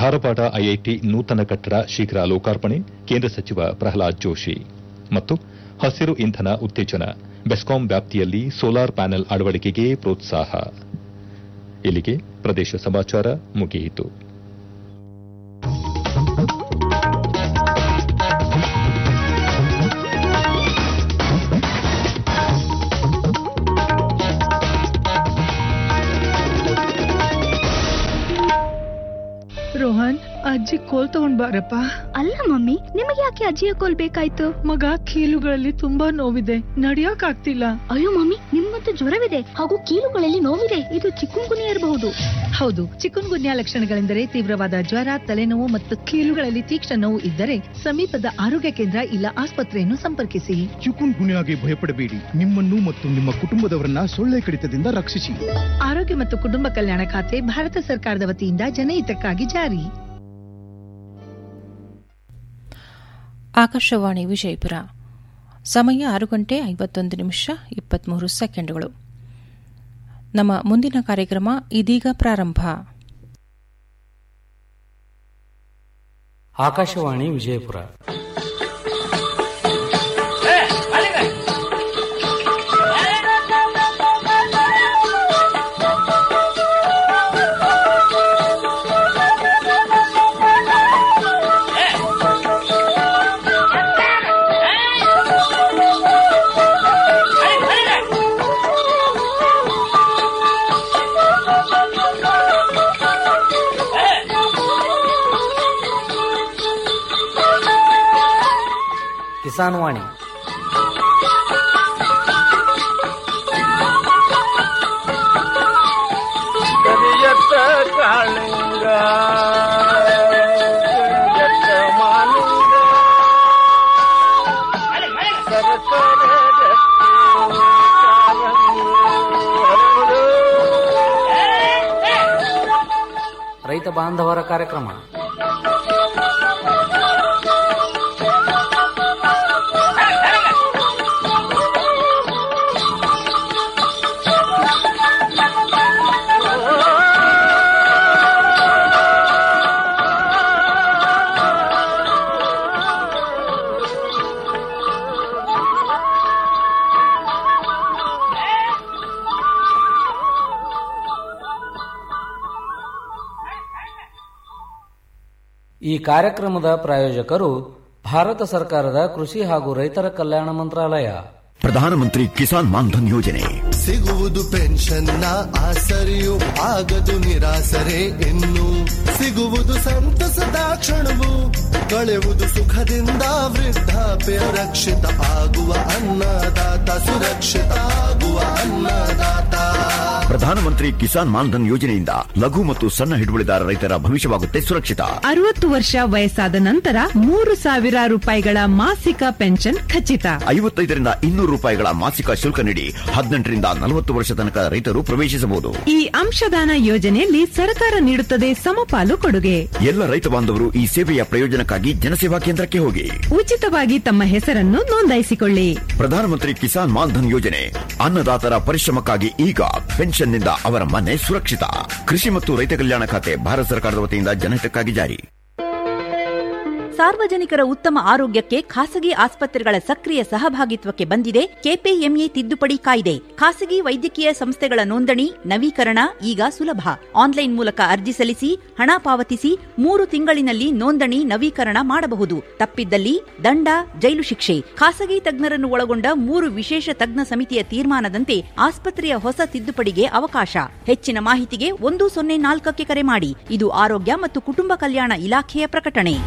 Dharwad IIT ನೂತನ ಕಟ್ಟಡ ಶೀಘ್ರ ಲೋಕಾರ್ಪಣೆ ಕೇಂದ್ರ ಸಚಿವ ಪ್ರಹ್ಲಾದ್ ಜೋಶಿ ಮತ್ತು ಹಸಿರು ಇಂಧನ ಉತ್ತೇಜನ ಬೆಸ್ಕಾಂ ವ್ಯಾಪ್ತಿಯಲ್ಲಿ ಸೋಲಾರ್ ಪ್ಯಾನೆಲ್ ಅಳವಡಿಕೆಗೆ ಪ್ರೋತ್ಸಾಹ ಇಲ್ಲಿಗೆ ಪ್ರದೇಶ ಸಮಾಚಾರ ಮುಗಿಯಿತು ರೋಹನ್ ಅಜ್ಜಿ ಕೋಲ್ ತಗೊಂಡ್ ಬಾರಪ್ಪ ಅಲ್ಲ ಮಮ್ಮಿ ನಿಮಗೆ ಯಾಕೆ ಅಜ್ಜಿಯ ಕೋಲ್ ಬೇಕಾಯ್ತು ಮಗ ಕೀಲುಗಳಲ್ಲಿ ತುಂಬಾ ನೋವಿದೆ ನಡಿಯಕ್ ಆಗ್ತಿಲ್ಲ ಅಯ್ಯೋ ಮಮ್ಮಿ ನಿಮ್ಗಂತೂ ಜ್ವರವಿದೆ ಹಾಗೂ ಕೀಲುಗಳಲ್ಲಿ ನೋವಿದೆ ಇದು ಚಿಕ್ಕುಂಗುನಿ ಇರಬಹುದು ಹೌದು ಚಿಕನ್ ಗುನ್ಯಾ ಲಕ್ಷಣಗಳೆಂದರೆ ತೀವ್ರವಾದ ಜ್ವರ ತಲೆನೋವು ಮತ್ತು ಕೀಲುಗಳಲ್ಲಿ ತೀಕ್ಷ್ಣ ನೋವು ಇದ್ದರೆ ಸಮೀಪದ ಆರೋಗ್ಯ ಕೇಂದ್ರ ಇಲ್ಲ ಆಸ್ಪತ್ರೆಯನ್ನು ಸಂಪರ್ಕಿಸಿ ಚಿಕುನ್ ಗುನ್ಯಾಗೆ ಭಯಪಡಬೇಡಿ ನಿಮ್ಮನ್ನು ಮತ್ತು ನಿಮ್ಮ ಕುಟುಂಬದವರನ್ನ ಸೊಳ್ಳೆ ಕಡಿತದಿಂದ ರಕ್ಷಿಸಿ ಆರೋಗ್ಯ ಮತ್ತು ಕುಟುಂಬ ಕಲ್ಯಾಣ ಖಾತೆ ಭಾರತ ಸರ್ಕಾರದ ವತಿಯಿಂದ ಜನಹಿತಕ್ಕಾಗಿ ಜಾರಿ ಆಕಾಶವಾಣಿ ವಿಜಯಪುರ ಸಮಯ ಆರು ಗಂಟೆ ಐವತ್ತೊಂದು ನಿಮಿಷ ಇಪ್ಪತ್ಮೂರು ಸೆಕೆಂಡುಗಳು ನಮ್ಮ ಮುಂದಿನ ಕಾರ್ಯಕ್ರಮ ಇದೀಗ ಪ್ರಾರಂಭ ಆಕಾಶವಾಣಿ ವಿಜಯಪುರ ಕಿಸಾನ್ ವಾಣಿ ಕರಿಯತ್ತ ಕಾಳಿಂಗ ಕರಿಯತ್ತ ಮಾಲಿಂಗ ಸರಸರ ಗಟ್ಟಿ ಕಾಲಂಗಿ ಹರಡು. ರೈತ ಬಾಂಧವರ ಕಾರ್ಯಕ್ರಮ ಈ ಕಾರ್ಯಕ್ರಮದ ಪ್ರಾಯೋಜಕರು ಭಾರತ ಸರ್ಕಾರದ ಕೃಷಿ ಹಾಗೂ ರೈತರ ಕಲ್ಯಾಣ ಮಂತ್ರಾಲಯ ಪ್ರಧಾನಮಂತ್ರಿ ಕಿಸಾನ್ ಮಾನ್ಧನ್ ಯೋಜನೆ ಸಿಗುವುದು ಪೆನ್ಷನ್ನ ಆಸರೆಯು ಆಗದು ನಿರಾಸರೆ ಇನ್ನು ಸಿಗುವುದು ಸಂತಸದ ಕ್ಷಣವು ಕಳೆಯುವುದು ಸುಖದಿಂದ ವೃದ್ಧಾಪ್ಯ ರಕ್ಷಿತ ಆಗುವ ಅನ್ನದಾತ ಸುರಕ್ಷಿತ ಆಗುವ ಅನ್ನದಾತ ಪ್ರಧಾನಮಂತ್ರಿ ಕಿಸಾನ್ ಮಾನ್ಧನ್ ಯೋಜನೆಯಿಂದ ಲಘು ಮತ್ತು ಸಣ್ಣ ಹಿಡುವಳಿದಾರ ರೈತರ ಭವಿಷ್ಯವಾಗುತ್ತೆ ಸುರಕ್ಷಿತ ಅರವತ್ತು ವರ್ಷ ವಯಸ್ಸಾದ ನಂತರ ಮೂರು ಸಾವಿರ ರೂಪಾಯಿಗಳ ಮಾಸಿಕ ಪೆನ್ಷನ್ ಖಚಿತ ಐವತ್ತೈದರಿಂದ ಇನ್ನೂರು ರೂಪಾಯಿಗಳ ಮಾಸಿಕ ಶುಲ್ಕ ನೀಡಿ ಹದಿನೆಂಟರಿಂದ ನಲವತ್ತು ವರ್ಷ ತನಕ ರೈತರು ಪ್ರವೇಶಿಸಬಹುದು ಈ ಅಂಶದಾನ ಯೋಜನೆಯಲ್ಲಿ ಸರ್ಕಾರ ನೀಡುತ್ತದೆ ಸಮಪಾಲು ಕೊಡುಗೆ ಎಲ್ಲ ರೈತ ಬಾಂಧವರು ಈ ಸೇವೆಯ ಪ್ರಯೋಜನಕ್ಕಾಗಿ ಜನಸೇವಾ ಕೇಂದ್ರಕ್ಕೆ ಹೋಗಿ ಉಚಿತವಾಗಿ ತಮ್ಮ ಹೆಸರನ್ನು ನೋಂದಾಯಿಸಿಕೊಳ್ಳಿ ಪ್ರಧಾನಮಂತ್ರಿ ಕಿಸಾನ್ ಮಾನ್ಧನ್ ಯೋಜನೆ ಅನ್ನದಾತರ ಪರಿಶ್ರಮಕ್ಕಾಗಿ ಈಗ ಪೆನ್ಷನ್ನಿಂದ ಅವರ ಮನೆ ಸುರಕ್ಷಿತ ಕೃಷಿ ಮತ್ತು ರೈತ ಕಲ್ಯಾಣ ಖಾತೆ ಭಾರತ ಸರ್ಕಾರದ ವತಿಯಿಂದ ಜನಹಿತಕ್ಕಾಗಿ ಜಾರಿ ಸಾರ್ವಜನಿಕರ ಉತ್ತಮ ಆರೋಗ್ಯಕ್ಕೆ ಖಾಸಗಿ ಆಸ್ಪತ್ರೆಗಳ ಸಕ್ರಿಯ ಸಹಭಾಗಿತ್ವಕ್ಕೆ ಬಂದಿದೆ ಕೆಪಿಎಂಇ ತಿದ್ದುಪಡಿ ಕಾಯ್ದೆ ಖಾಸಗಿ ವೈದ್ಯಕೀಯ ಸಂಸ್ಥೆಗಳ ನೋಂದಣಿ ನವೀಕರಣ ಈಗ ಸುಲಭ ಆನ್ಲೈನ್ ಮೂಲಕ ಅರ್ಜಿ ಸಲ್ಲಿಸಿ ಹಣ ಪಾವತಿಸಿ ಮೂರು ತಿಂಗಳಿನಲ್ಲಿ ನೋಂದಣಿ ನವೀಕರಣ ಮಾಡಬಹುದು ತಪ್ಪಿದ್ದಲ್ಲಿ ದಂಡ ಜೈಲು ಶಿಕ್ಷೆ ಖಾಸಗಿ ತಜ್ಞರನ್ನು ಒಳಗೊಂಡ ಮೂರು ವಿಶೇಷ ತಜ್ಞ ಸಮಿತಿಯ ತೀರ್ಮಾನದಂತೆ ಆಸ್ಪತ್ರೆಯ ಹೊಸ ತಿದ್ದುಪಡಿಗೆ ಅವಕಾಶ ಹೆಚ್ಚಿನ ಮಾಹಿತಿಗೆ ಒಂದು ಸೊನ್ನೆ ನಾಲ್ಕಕ್ಕೆ ಕರೆ ಮಾಡಿ ಇದು ಆರೋಗ್ಯ ಮತ್ತು ಕುಟುಂಬ ಕಲ್ಯಾಣ ಇಲಾಖೆಯ ಪ್ರಕಟಣೆ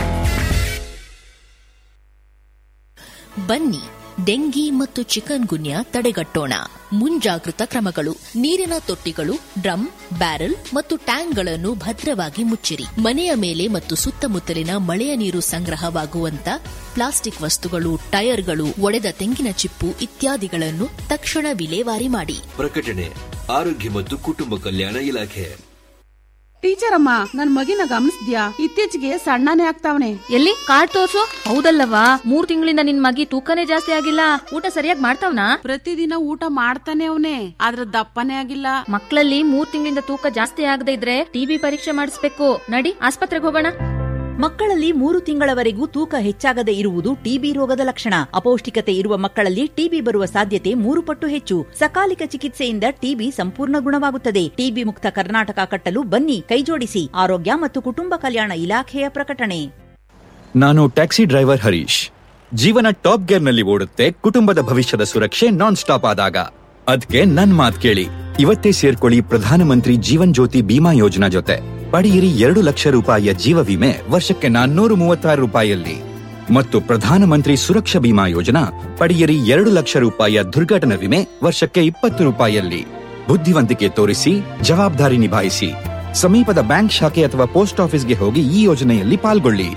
ಬನ್ನಿ ಡೆಂಗಿ ಮತ್ತು ಚಿಕನ್ ಗುನ್ಯಾ ತಡೆಗಟ್ಟೋಣ ಮುಂಜಾಗೃತ ಕ್ರಮಗಳು ನೀರಿನ ತೊಟ್ಟಿಗಳು ಡ್ರಮ್ ಬ್ಯಾರೆಲ್ ಮತ್ತು ಟ್ಯಾಂಕ್ಗಳನ್ನು ಭದ್ರವಾಗಿ ಮುಚ್ಚಿರಿ ಮನೆಯ ಮೇಲೆ ಮತ್ತು ಸುತ್ತಮುತ್ತಲಿನ ಮಳೆಯ ನೀರು ಸಂಗ್ರಹವಾಗುವಂತ ಪ್ಲಾಸ್ಟಿಕ್ ವಸ್ತುಗಳು ಟೈರ್ಗಳು ಒಡೆದ ತೆಂಗಿನ ಚಿಪ್ಪು ಇತ್ಯಾದಿಗಳನ್ನು ತಕ್ಷಣ ವಿಲೇವಾರಿ ಮಾಡಿ ಪ್ರಕಟಣೆ ಆರೋಗ್ಯ ಮತ್ತು ಕುಟುಂಬ ಕಲ್ಯಾಣ ಇಲಾಖೆ ಟೀಚರ್ ಅಮ್ಮ ನನ್ ಮಗಿನ ಗಮನಿಸ್ದ್ಯಾ ಇತ್ತೀಚೆಗೆ ಸಣ್ಣನೇ ಆಗ್ತಾವನೆ ಎಲ್ಲಿ ಕಾರ್ಡ್ ತೋರ್ಸು ಹೌದಲ್ಲವಾ ಮೂರ್ ತಿಂಗಳಿಂದ ನಿನ್ ಮಗಿ ತೂಕನೇ ಜಾಸ್ತಿ ಆಗಿಲ್ಲ ಊಟ ಸರಿಯಾಗಿ ಮಾಡ್ತಾವ್ನಾ ಪ್ರತಿದಿನ ಊಟ ಮಾಡ್ತಾನೆ ಅವನೇ ಆದ್ರ ದಪ್ಪನೇ ಆಗಿಲ್ಲ ಮಕ್ಕಳಲ್ಲಿ ಮೂರ್ ತಿಂಗಳಿಂದ ತೂಕ ಜಾಸ್ತಿ ಆಗದೆ ಇದ್ರೆ ಟಿಬಿ ಪರೀಕ್ಷೆ ಮಾಡಿಸ್ಬೇಕು ನಡಿ ಆಸ್ಪತ್ರೆಗೆ ಹೋಗೋಣ ಮಕ್ಕಳಲ್ಲಿ ಮೂರು ತಿಂಗಳವರೆಗೂ ತೂಕ ಹೆಚ್ಚಾಗದೆ ಇರುವುದು ಟಿಬಿ ರೋಗದ ಲಕ್ಷಣ ಅಪೌಷ್ಟಿಕತೆ ಇರುವ ಮಕ್ಕಳಲ್ಲಿ ಟಿಬಿ ಬರುವ ಸಾಧ್ಯತೆ ಮೂರು ಪಟ್ಟು ಹೆಚ್ಚು ಸಕಾಲಿಕ ಚಿಕಿತ್ಸೆಯಿಂದ ಟಿಬಿ ಸಂಪೂರ್ಣ ಗುಣವಾಗುತ್ತದೆ ಟಿಬಿ ಮುಕ್ತ ಕರ್ನಾಟಕ ಕಟ್ಟಲು ಬನ್ನಿ ಕೈಜೋಡಿಸಿ ಆರೋಗ್ಯ ಮತ್ತು ಕುಟುಂಬ ಕಲ್ಯಾಣ ಇಲಾಖೆಯ ಪ್ರಕಟಣೆ ನಾನು ಟ್ಯಾಕ್ಸಿ ಡ್ರೈವರ್ ಹರೀಶ್ ಜೀವನ ಟಾಪ್ ಗೇರ್ನಲ್ಲಿ ಓಡುತ್ತೆ ಕುಟುಂಬದ ಭವಿಷ್ಯದ ಸುರಕ್ಷೆ ನಾನ್ ಸ್ಟಾಪ್ ಆದಾಗ ಅದ್ಕೆ ನನ್ ಮಾತ್ ಕೇಳಿ ಇವತ್ತೇ ಸೇರ್ಕೊಳ್ಳಿ ಪ್ರಧಾನಮಂತ್ರಿ ಜೀವನ್ ಜ್ಯೋತಿ ಬಿಮಾ ಯೋಜನಾ ಜೊತೆ ಪಡೆಯಿರಿ ಎರಡು ಲಕ್ಷ ರೂಪಾಯಿಯ ಜೀವ ವಿಮೆ ವರ್ಷಕ್ಕೆ ನಾನ್ನೂರು ಮೂವತ್ತಾರು ರೂಪಾಯಿಯಲ್ಲಿ ಮತ್ತು ಪ್ರಧಾನಮಂತ್ರಿ ಸುರಕ್ಷಾ ಬಿಮಾ ಯೋಜನಾ ಪಡೆಯಿರಿ ಎರಡು ಲಕ್ಷ ರೂಪಾಯಿಯ ದುರ್ಘಟನಾ ವಿಮೆ ವರ್ಷಕ್ಕೆ ಇಪ್ಪತ್ತು ರೂಪಾಯಿಯಲ್ಲಿ ಬುದ್ಧಿವಂತಿಕೆ ತೋರಿಸಿ ಜವಾಬ್ದಾರಿ ನಿಭಾಯಿಸಿ ಸಮೀಪದ ಬ್ಯಾಂಕ್ ಶಾಖೆ ಅಥವಾ ಪೋಸ್ಟ್ ಆಫೀಸ್ಗೆ ಹೋಗಿ ಈ ಯೋಜನೆಯಲ್ಲಿ ಪಾಲ್ಗೊಳ್ಳಿ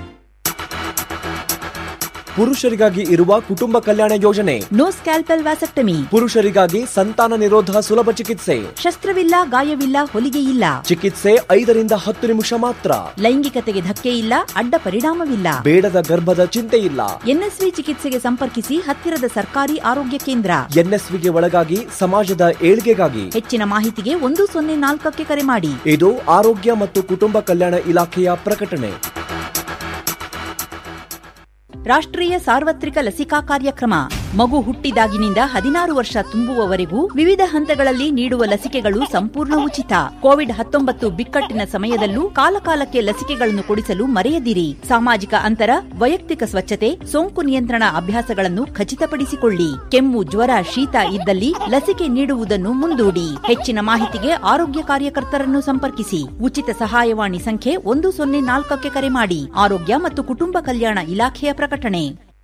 ಪುರುಷರಿಗಾಗಿ ಇರುವ ಕುಟುಂಬ ಕಲ್ಯಾಣ ಯೋಜನೆ ನೋ ಸ್ಕ್ಯಾಲ್ಪಲ್ ವ್ಯಾಸಕ್ಟಮಿ ಪುರುಷರಿಗಾಗಿ ಸಂತಾನ ನಿರೋಧ ಸುಲಭ ಚಿಕಿತ್ಸೆ ಶಸ್ತ್ರವಿಲ್ಲ ಗಾಯವಿಲ್ಲ ಹೊಲಿಗೆ ಇಲ್ಲ ಚಿಕಿತ್ಸೆ ಐದರಿಂದ ಹತ್ತು ನಿಮಿಷ ಮಾತ್ರ ಲೈಂಗಿಕತೆಗೆ ಧಕ್ಕೆ ಇಲ್ಲ ಅಡ್ಡ ಪರಿಣಾಮವಿಲ್ಲ ಬೇಡದ ಗರ್ಭದ ಚಿಂತೆ ಇಲ್ಲ ಎನ್ಎಸ್ವಿ ಚಿಕಿತ್ಸೆಗೆ ಸಂಪರ್ಕಿಸಿ ಹತ್ತಿರದ ಸರ್ಕಾರಿ ಆರೋಗ್ಯ ಕೇಂದ್ರ ಎನ್ಎಸ್ವಿಗೆ ಒಳಗಾಗಿ ಸಮಾಜದ ಏಳ್ಗೆಗಾಗಿ ಹೆಚ್ಚಿನ ಮಾಹಿತಿಗೆ ಒಂದು ಸೊನ್ನೆ ನಾಲ್ಕಕ್ಕೆ ಕರೆ ಮಾಡಿ ಇದು ಆರೋಗ್ಯ ಮತ್ತು ಕುಟುಂಬ ಕಲ್ಯಾಣ ಇಲಾಖೆಯ ಪ್ರಕಟಣೆ ರಾಷ್ಟ್ರೀಯ ಸಾರ್ವತ್ರಿಕ ಲಸಿಕಾ ಕಾರ್ಯಕ್ರಮ ಮಗು ಹುಟ್ಟಿದಾಗಿನಿಂದ ಹದಿನಾರು ವರ್ಷ ತುಂಬುವವರೆಗೂ ವಿವಿಧ ಹಂತಗಳಲ್ಲಿ ನೀಡುವ ಲಸಿಕೆಗಳು ಸಂಪೂರ್ಣ ಉಚಿತ ಕೋವಿಡ್ ಹತ್ತೊಂಬತ್ತು ಬಿಕ್ಕಟ್ಟಿನ ಸಮಯದಲ್ಲೂ ಕಾಲಕಾಲಕ್ಕೆ ಲಸಿಕೆಗಳನ್ನು ಕೊಡಿಸಲು ಮರೆಯದಿರಿ ಸಾಮಾಜಿಕ ಅಂತರ ವೈಯಕ್ತಿಕ ಸ್ವಚ್ಛತೆ ಸೋಂಕು ನಿಯಂತ್ರಣ ಅಭ್ಯಾಸಗಳನ್ನು ಖಚಿತಪಡಿಸಿಕೊಳ್ಳಿ ಕೆಮ್ಮು ಜ್ವರ ಶೀತ ಇದ್ದಲ್ಲಿ ಲಸಿಕೆ ನೀಡುವುದನ್ನು ಮುಂದೂಡಿ ಹೆಚ್ಚಿನ ಮಾಹಿತಿಗೆ ಆರೋಗ್ಯ ಕಾರ್ಯಕರ್ತರನ್ನು ಸಂಪರ್ಕಿಸಿ ಉಚಿತ ಸಹಾಯವಾಣಿ ಸಂಖ್ಯೆ ಒಂದು ಸೊನ್ನೆ ನಾಲ್ಕಕ್ಕೆ ಕರೆ ಮಾಡಿ ಆರೋಗ್ಯ ಮತ್ತು ಕುಟುಂಬ ಕಲ್ಯಾಣ ಇಲಾಖೆಯ ಪ್ರಕಟಣೆ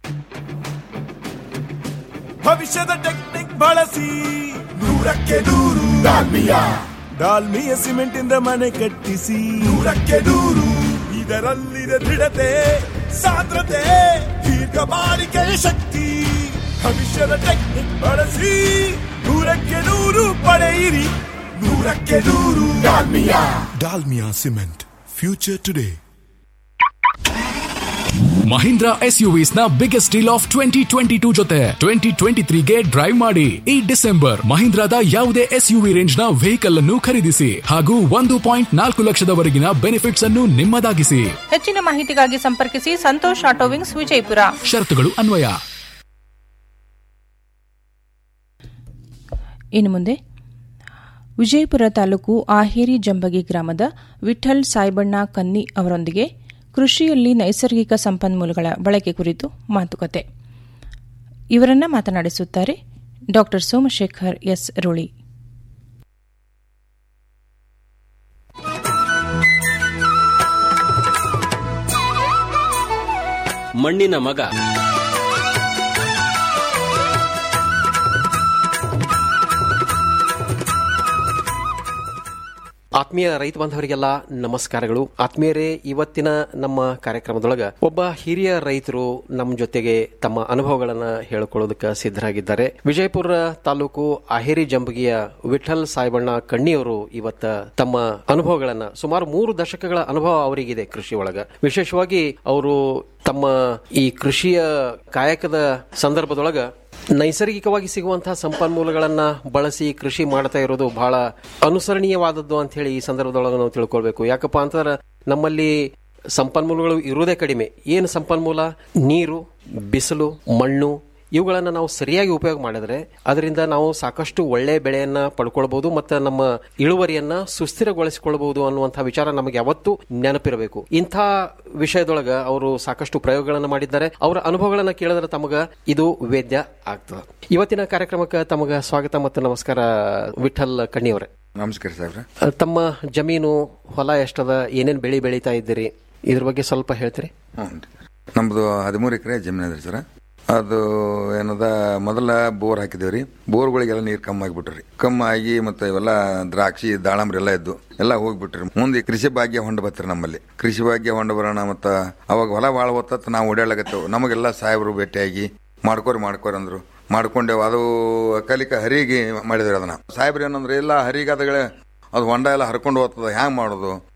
ಭವಿಷ್ಯದ ಟೆಕ್ನಿಕ್ ಬಳಸಿ ನೂರಕ್ಕೆ ನೂರು ಡಾಲ್ಮಿಯಾ ಡಾಲ್ಮಿಯ ಸಿಮೆಂಟ್ ಇಂದ ಮನೆ ಕಟ್ಟಿಸಿ ನೂರಕ್ಕೆ ನೂರು ಇದರಲ್ಲಿದೆ ದೃಢತೆ ಸಾಂದ್ರತೆ ದೀರ್ಘ ಬಾಳಿಕೆಯ ಶಕ್ತಿ ಭವಿಷ್ಯದ ಟೆಕ್ನಿಕ್ ಬಳಸಿ ನೂರಕ್ಕೆ ನೂರು ಪಡೆಯಿರಿ ನೂರಕ್ಕೆ ನೂರು Dalmia Dalmia cement future today Mahindra S UVs ನ biggest deal of twenty twenty two ಜೊತೆ ಟ್ವೆಂಟಿ ಟ್ವೆಂಟಿ ತ್ರೀಗೆ ಡ್ರೈವ್ ಮಾಡಿ ಈ ಡಿಸೆಂಬರ್ ಮಹೀಂದ್ರಾದ ಯಾವುದೇ ಎಸ್ ಯುವಿ ರೇಂಜ್ ನ ವೆಹಿಕಲ್ ಅನ್ನು ಖರೀದಿಸಿ ಹಾಗೂ ಒಂದು ಪಾಯಿಂಟ್ ನಾಲ್ಕು ಲಕ್ಷದವರೆಗಿನ ಬೆನಿಫಿಟ್ಸ್ ಅನ್ನು ನಿಮ್ಮದಾಗಿಸಿ ಹೆಚ್ಚಿನ ಮಾಹಿತಿಗಾಗಿ ಸಂಪರ್ಕಿಸಿ ಸಂತೋಷ್ ಆಟೋವಿಂಗ್ಸ್ ವಿಜಯಪುರ ಷರತ್ತುಗಳು ಅನ್ವಯ ಇನ್ನು ಮುಂದೆ ವಿಜಯಪುರ ತಾಲೂಕು ಆಹೇರಿ ಜಂಬಗಿ ಗ್ರಾಮದ ವಿಠಲ್ ಸಾಯ್ಬಣ್ಣ ಕನ್ನಿ ಅವರೊಂದಿಗೆ ಕೃಷಿಯಲ್ಲಿ ನೈಸರ್ಗಿಕ ಸಂಪನ್ಮೂಲಗಳ ಬಳಕೆ ಕುರಿತು ಮಾತುಕತೆ ಇವರನ್ನ ಮಾತನಾಡಿಸುತ್ತಾರೆ ಡಾ ಸೋಮಶೇಖರ್ ಎಸ್ ರೋಳಿ ಮಣ್ಣಿನ ಮಗ ಆತ್ಮೀಯ ರೈತ ಬಾಂಧವರಿಗೆಲ್ಲ ನಮಸ್ಕಾರಗಳು ಆತ್ಮೀಯರೇ ಇವತ್ತಿನ ನಮ್ಮ ಕಾರ್ಯಕ್ರಮದೊಳಗ ಒಬ್ಬ ಹಿರಿಯ ರೈತರು ನಮ್ಮ ಜೊತೆಗೆ ತಮ್ಮ ಅನುಭವಗಳನ್ನ ಹೇಳಿಕೊಳ್ಳೋದಕ್ಕೆ ಸಿದ್ಧರಾಗಿದ್ದಾರೆ ವಿಜಯಪುರ ತಾಲೂಕು ಅಹೇರಿ ಜಂಬಗಿಯ ವಿಠಲ್ ಸಾಯ್ಬಣ್ಣ ಕಣ್ಣಿಯವರು ಇವತ್ತ ತಮ್ಮ ಅನುಭವಗಳನ್ನ ಸುಮಾರು ಮೂರು ದಶಕಗಳ ಅನುಭವ ಅವರಿಗಿದೆ ಕೃಷಿ ಒಳಗ ವಿಶೇಷವಾಗಿ ಅವರು ತಮ್ಮ ಈ ಕೃಷಿಯ ಕಾಯಕದ ಸಂದರ್ಭದೊಳಗ ನೈಸರ್ಗಿಕವಾಗಿ ಸಿಗುವಂತಹ ಸಂಪನ್ಮೂಲಗಳನ್ನ ಬಳಸಿ ಕೃಷಿ ಮಾಡ್ತಾ ಇರೋದು ಬಹಳ ಅನುಸರಣೀಯವಾದದ್ದು ಅಂತ ಹೇಳಿ ಈ ಸಂದರ್ಭದೊಳಗೆ ನಾವು ತಿಳ್ಕೊಳ್ಬೇಕು ಯಾಕಪ್ಪ ಅಂತಂದ್ರೆ ನಮ್ಮಲ್ಲಿ ಸಂಪನ್ಮೂಲಗಳು ಇರುವುದೇ ಕಡಿಮೆ ಏನು ಸಂಪನ್ಮೂಲ ನೀರು ಬಿಸಿಲು ಮಣ್ಣು ಇವುಗಳನ್ನು ನಾವು ಸರಿಯಾಗಿ ಉಪಯೋಗ ಮಾಡಿದ್ರೆ ಅದರಿಂದ ನಾವು ಸಾಕಷ್ಟು ಒಳ್ಳೆ ಬೆಳೆಯನ್ನ ಪಡ್ಕೊಳ್ಬಹುದು ಮತ್ತು ನಮ್ಮ ಇಳುವರಿಯನ್ನ ಸುಸ್ಥಿರಗೊಳಿಸಿಕೊಳ್ಳಬಹುದು ಅನ್ನುವಂಥ ವಿಚಾರ ನಮಗೆ ಯಾವತ್ತೂ ನೆನಪಿರಬೇಕು ಇಂಥ ವಿಷಯದೊಳಗ ಅವರು ಸಾಕಷ್ಟು ಪ್ರಯೋಗಗಳನ್ನು ಮಾಡಿದ್ದಾರೆ ಅವರ ಅನುಭವಗಳನ್ನ ಕೇಳಿದ್ರೆ ತಮಗ ಇದು ವೇದ್ಯ ಆಗ್ತದೆ ಇವತ್ತಿನ ಕಾರ್ಯಕ್ರಮಕ್ಕೆ ತಮಗ ಸ್ವಾಗತ ಮತ್ತು ನಮಸ್ಕಾರ ವಿಠಲ್ ಕಣ್ಣಿಯವರೇ ನಮಸ್ಕಾರ ಸಾಹೇಬ್ರ ತಮ್ಮ ಜಮೀನು ಹೊಲ ಎಷ್ಟದ ಏನೇನ್ ಬೆಳಿ ಬೆಳೀತಾ ಇದ್ದೀರಿ ಇದ್ರ ಬಗ್ಗೆ ಸ್ವಲ್ಪ ಹೇಳ್ತೀರಿ ಹ್ಞೂ ನಮ್ದು ಹದಿಮೂರು ಎಕರೆ ಜಮೀನು ಅದ್ರಿ ಸರ್ ಅದು ಏನದ ಮೊದಲ ಬೋರ್ ಹಾಕಿದೇವ್ರಿ ಬೋರ್ಗಳಿಗೆಲ್ಲ ನೀರು ಕಮ್ಮಿ ಆಗಿಬಿಟ್ರಿ ಕಮ್ಮಿ ಆಗಿ ಮತ್ತೆ ಇವೆಲ್ಲ ದ್ರಾಕ್ಷಿ ದಾಳಂಬ್ರಿ ಎಲ್ಲ ಇದ್ದು ಎಲ್ಲ ಹೋಗ್ಬಿಟ್ರಿ ಮುಂದೆ ಕೃಷಿ ಭಾಗ್ಯ ಹೊಂಡ ಬತ್ರಿ ನಮ್ಮಲ್ಲಿ ಕೃಷಿ ಭಾಗ್ಯ ಹೊಂಡ ಬರೋಣ ಮತ್ತ ಅವಾಗ ಹೊಲ ಭಾಳ ಹೊತ್ತ ನಾವು ಓಡಾಡ್ಲಾಗತ್ತೇವು ನಮಗೆಲ್ಲ ಸಾಹೇಬರು ಭೇಟಿಯಾಗಿ ಮಾಡ್ಕೋರಿ ಮಾಡ್ಕೋರಿ ಅಂದ್ರು ಮಾಡ್ಕೊಂಡೇವು ಅದು ಕಲಿಕ ಹರಿಗೆ ಮಾಡಿದ್ರಿ ಅದನ್ನ ಸಾಹೇಬ್ರು ಏನಂದ್ರೆ ಇಲ್ಲ ಹರಿಗೆ ಅದಗಳೇ ಅದು ಹೊಂಡ ಎಲ್ಲ ಹರ್ಕೊಂಡು ಹೋಗ್ತದ ಹ್ಯಾಂಗ್ ಮಾಡೋದು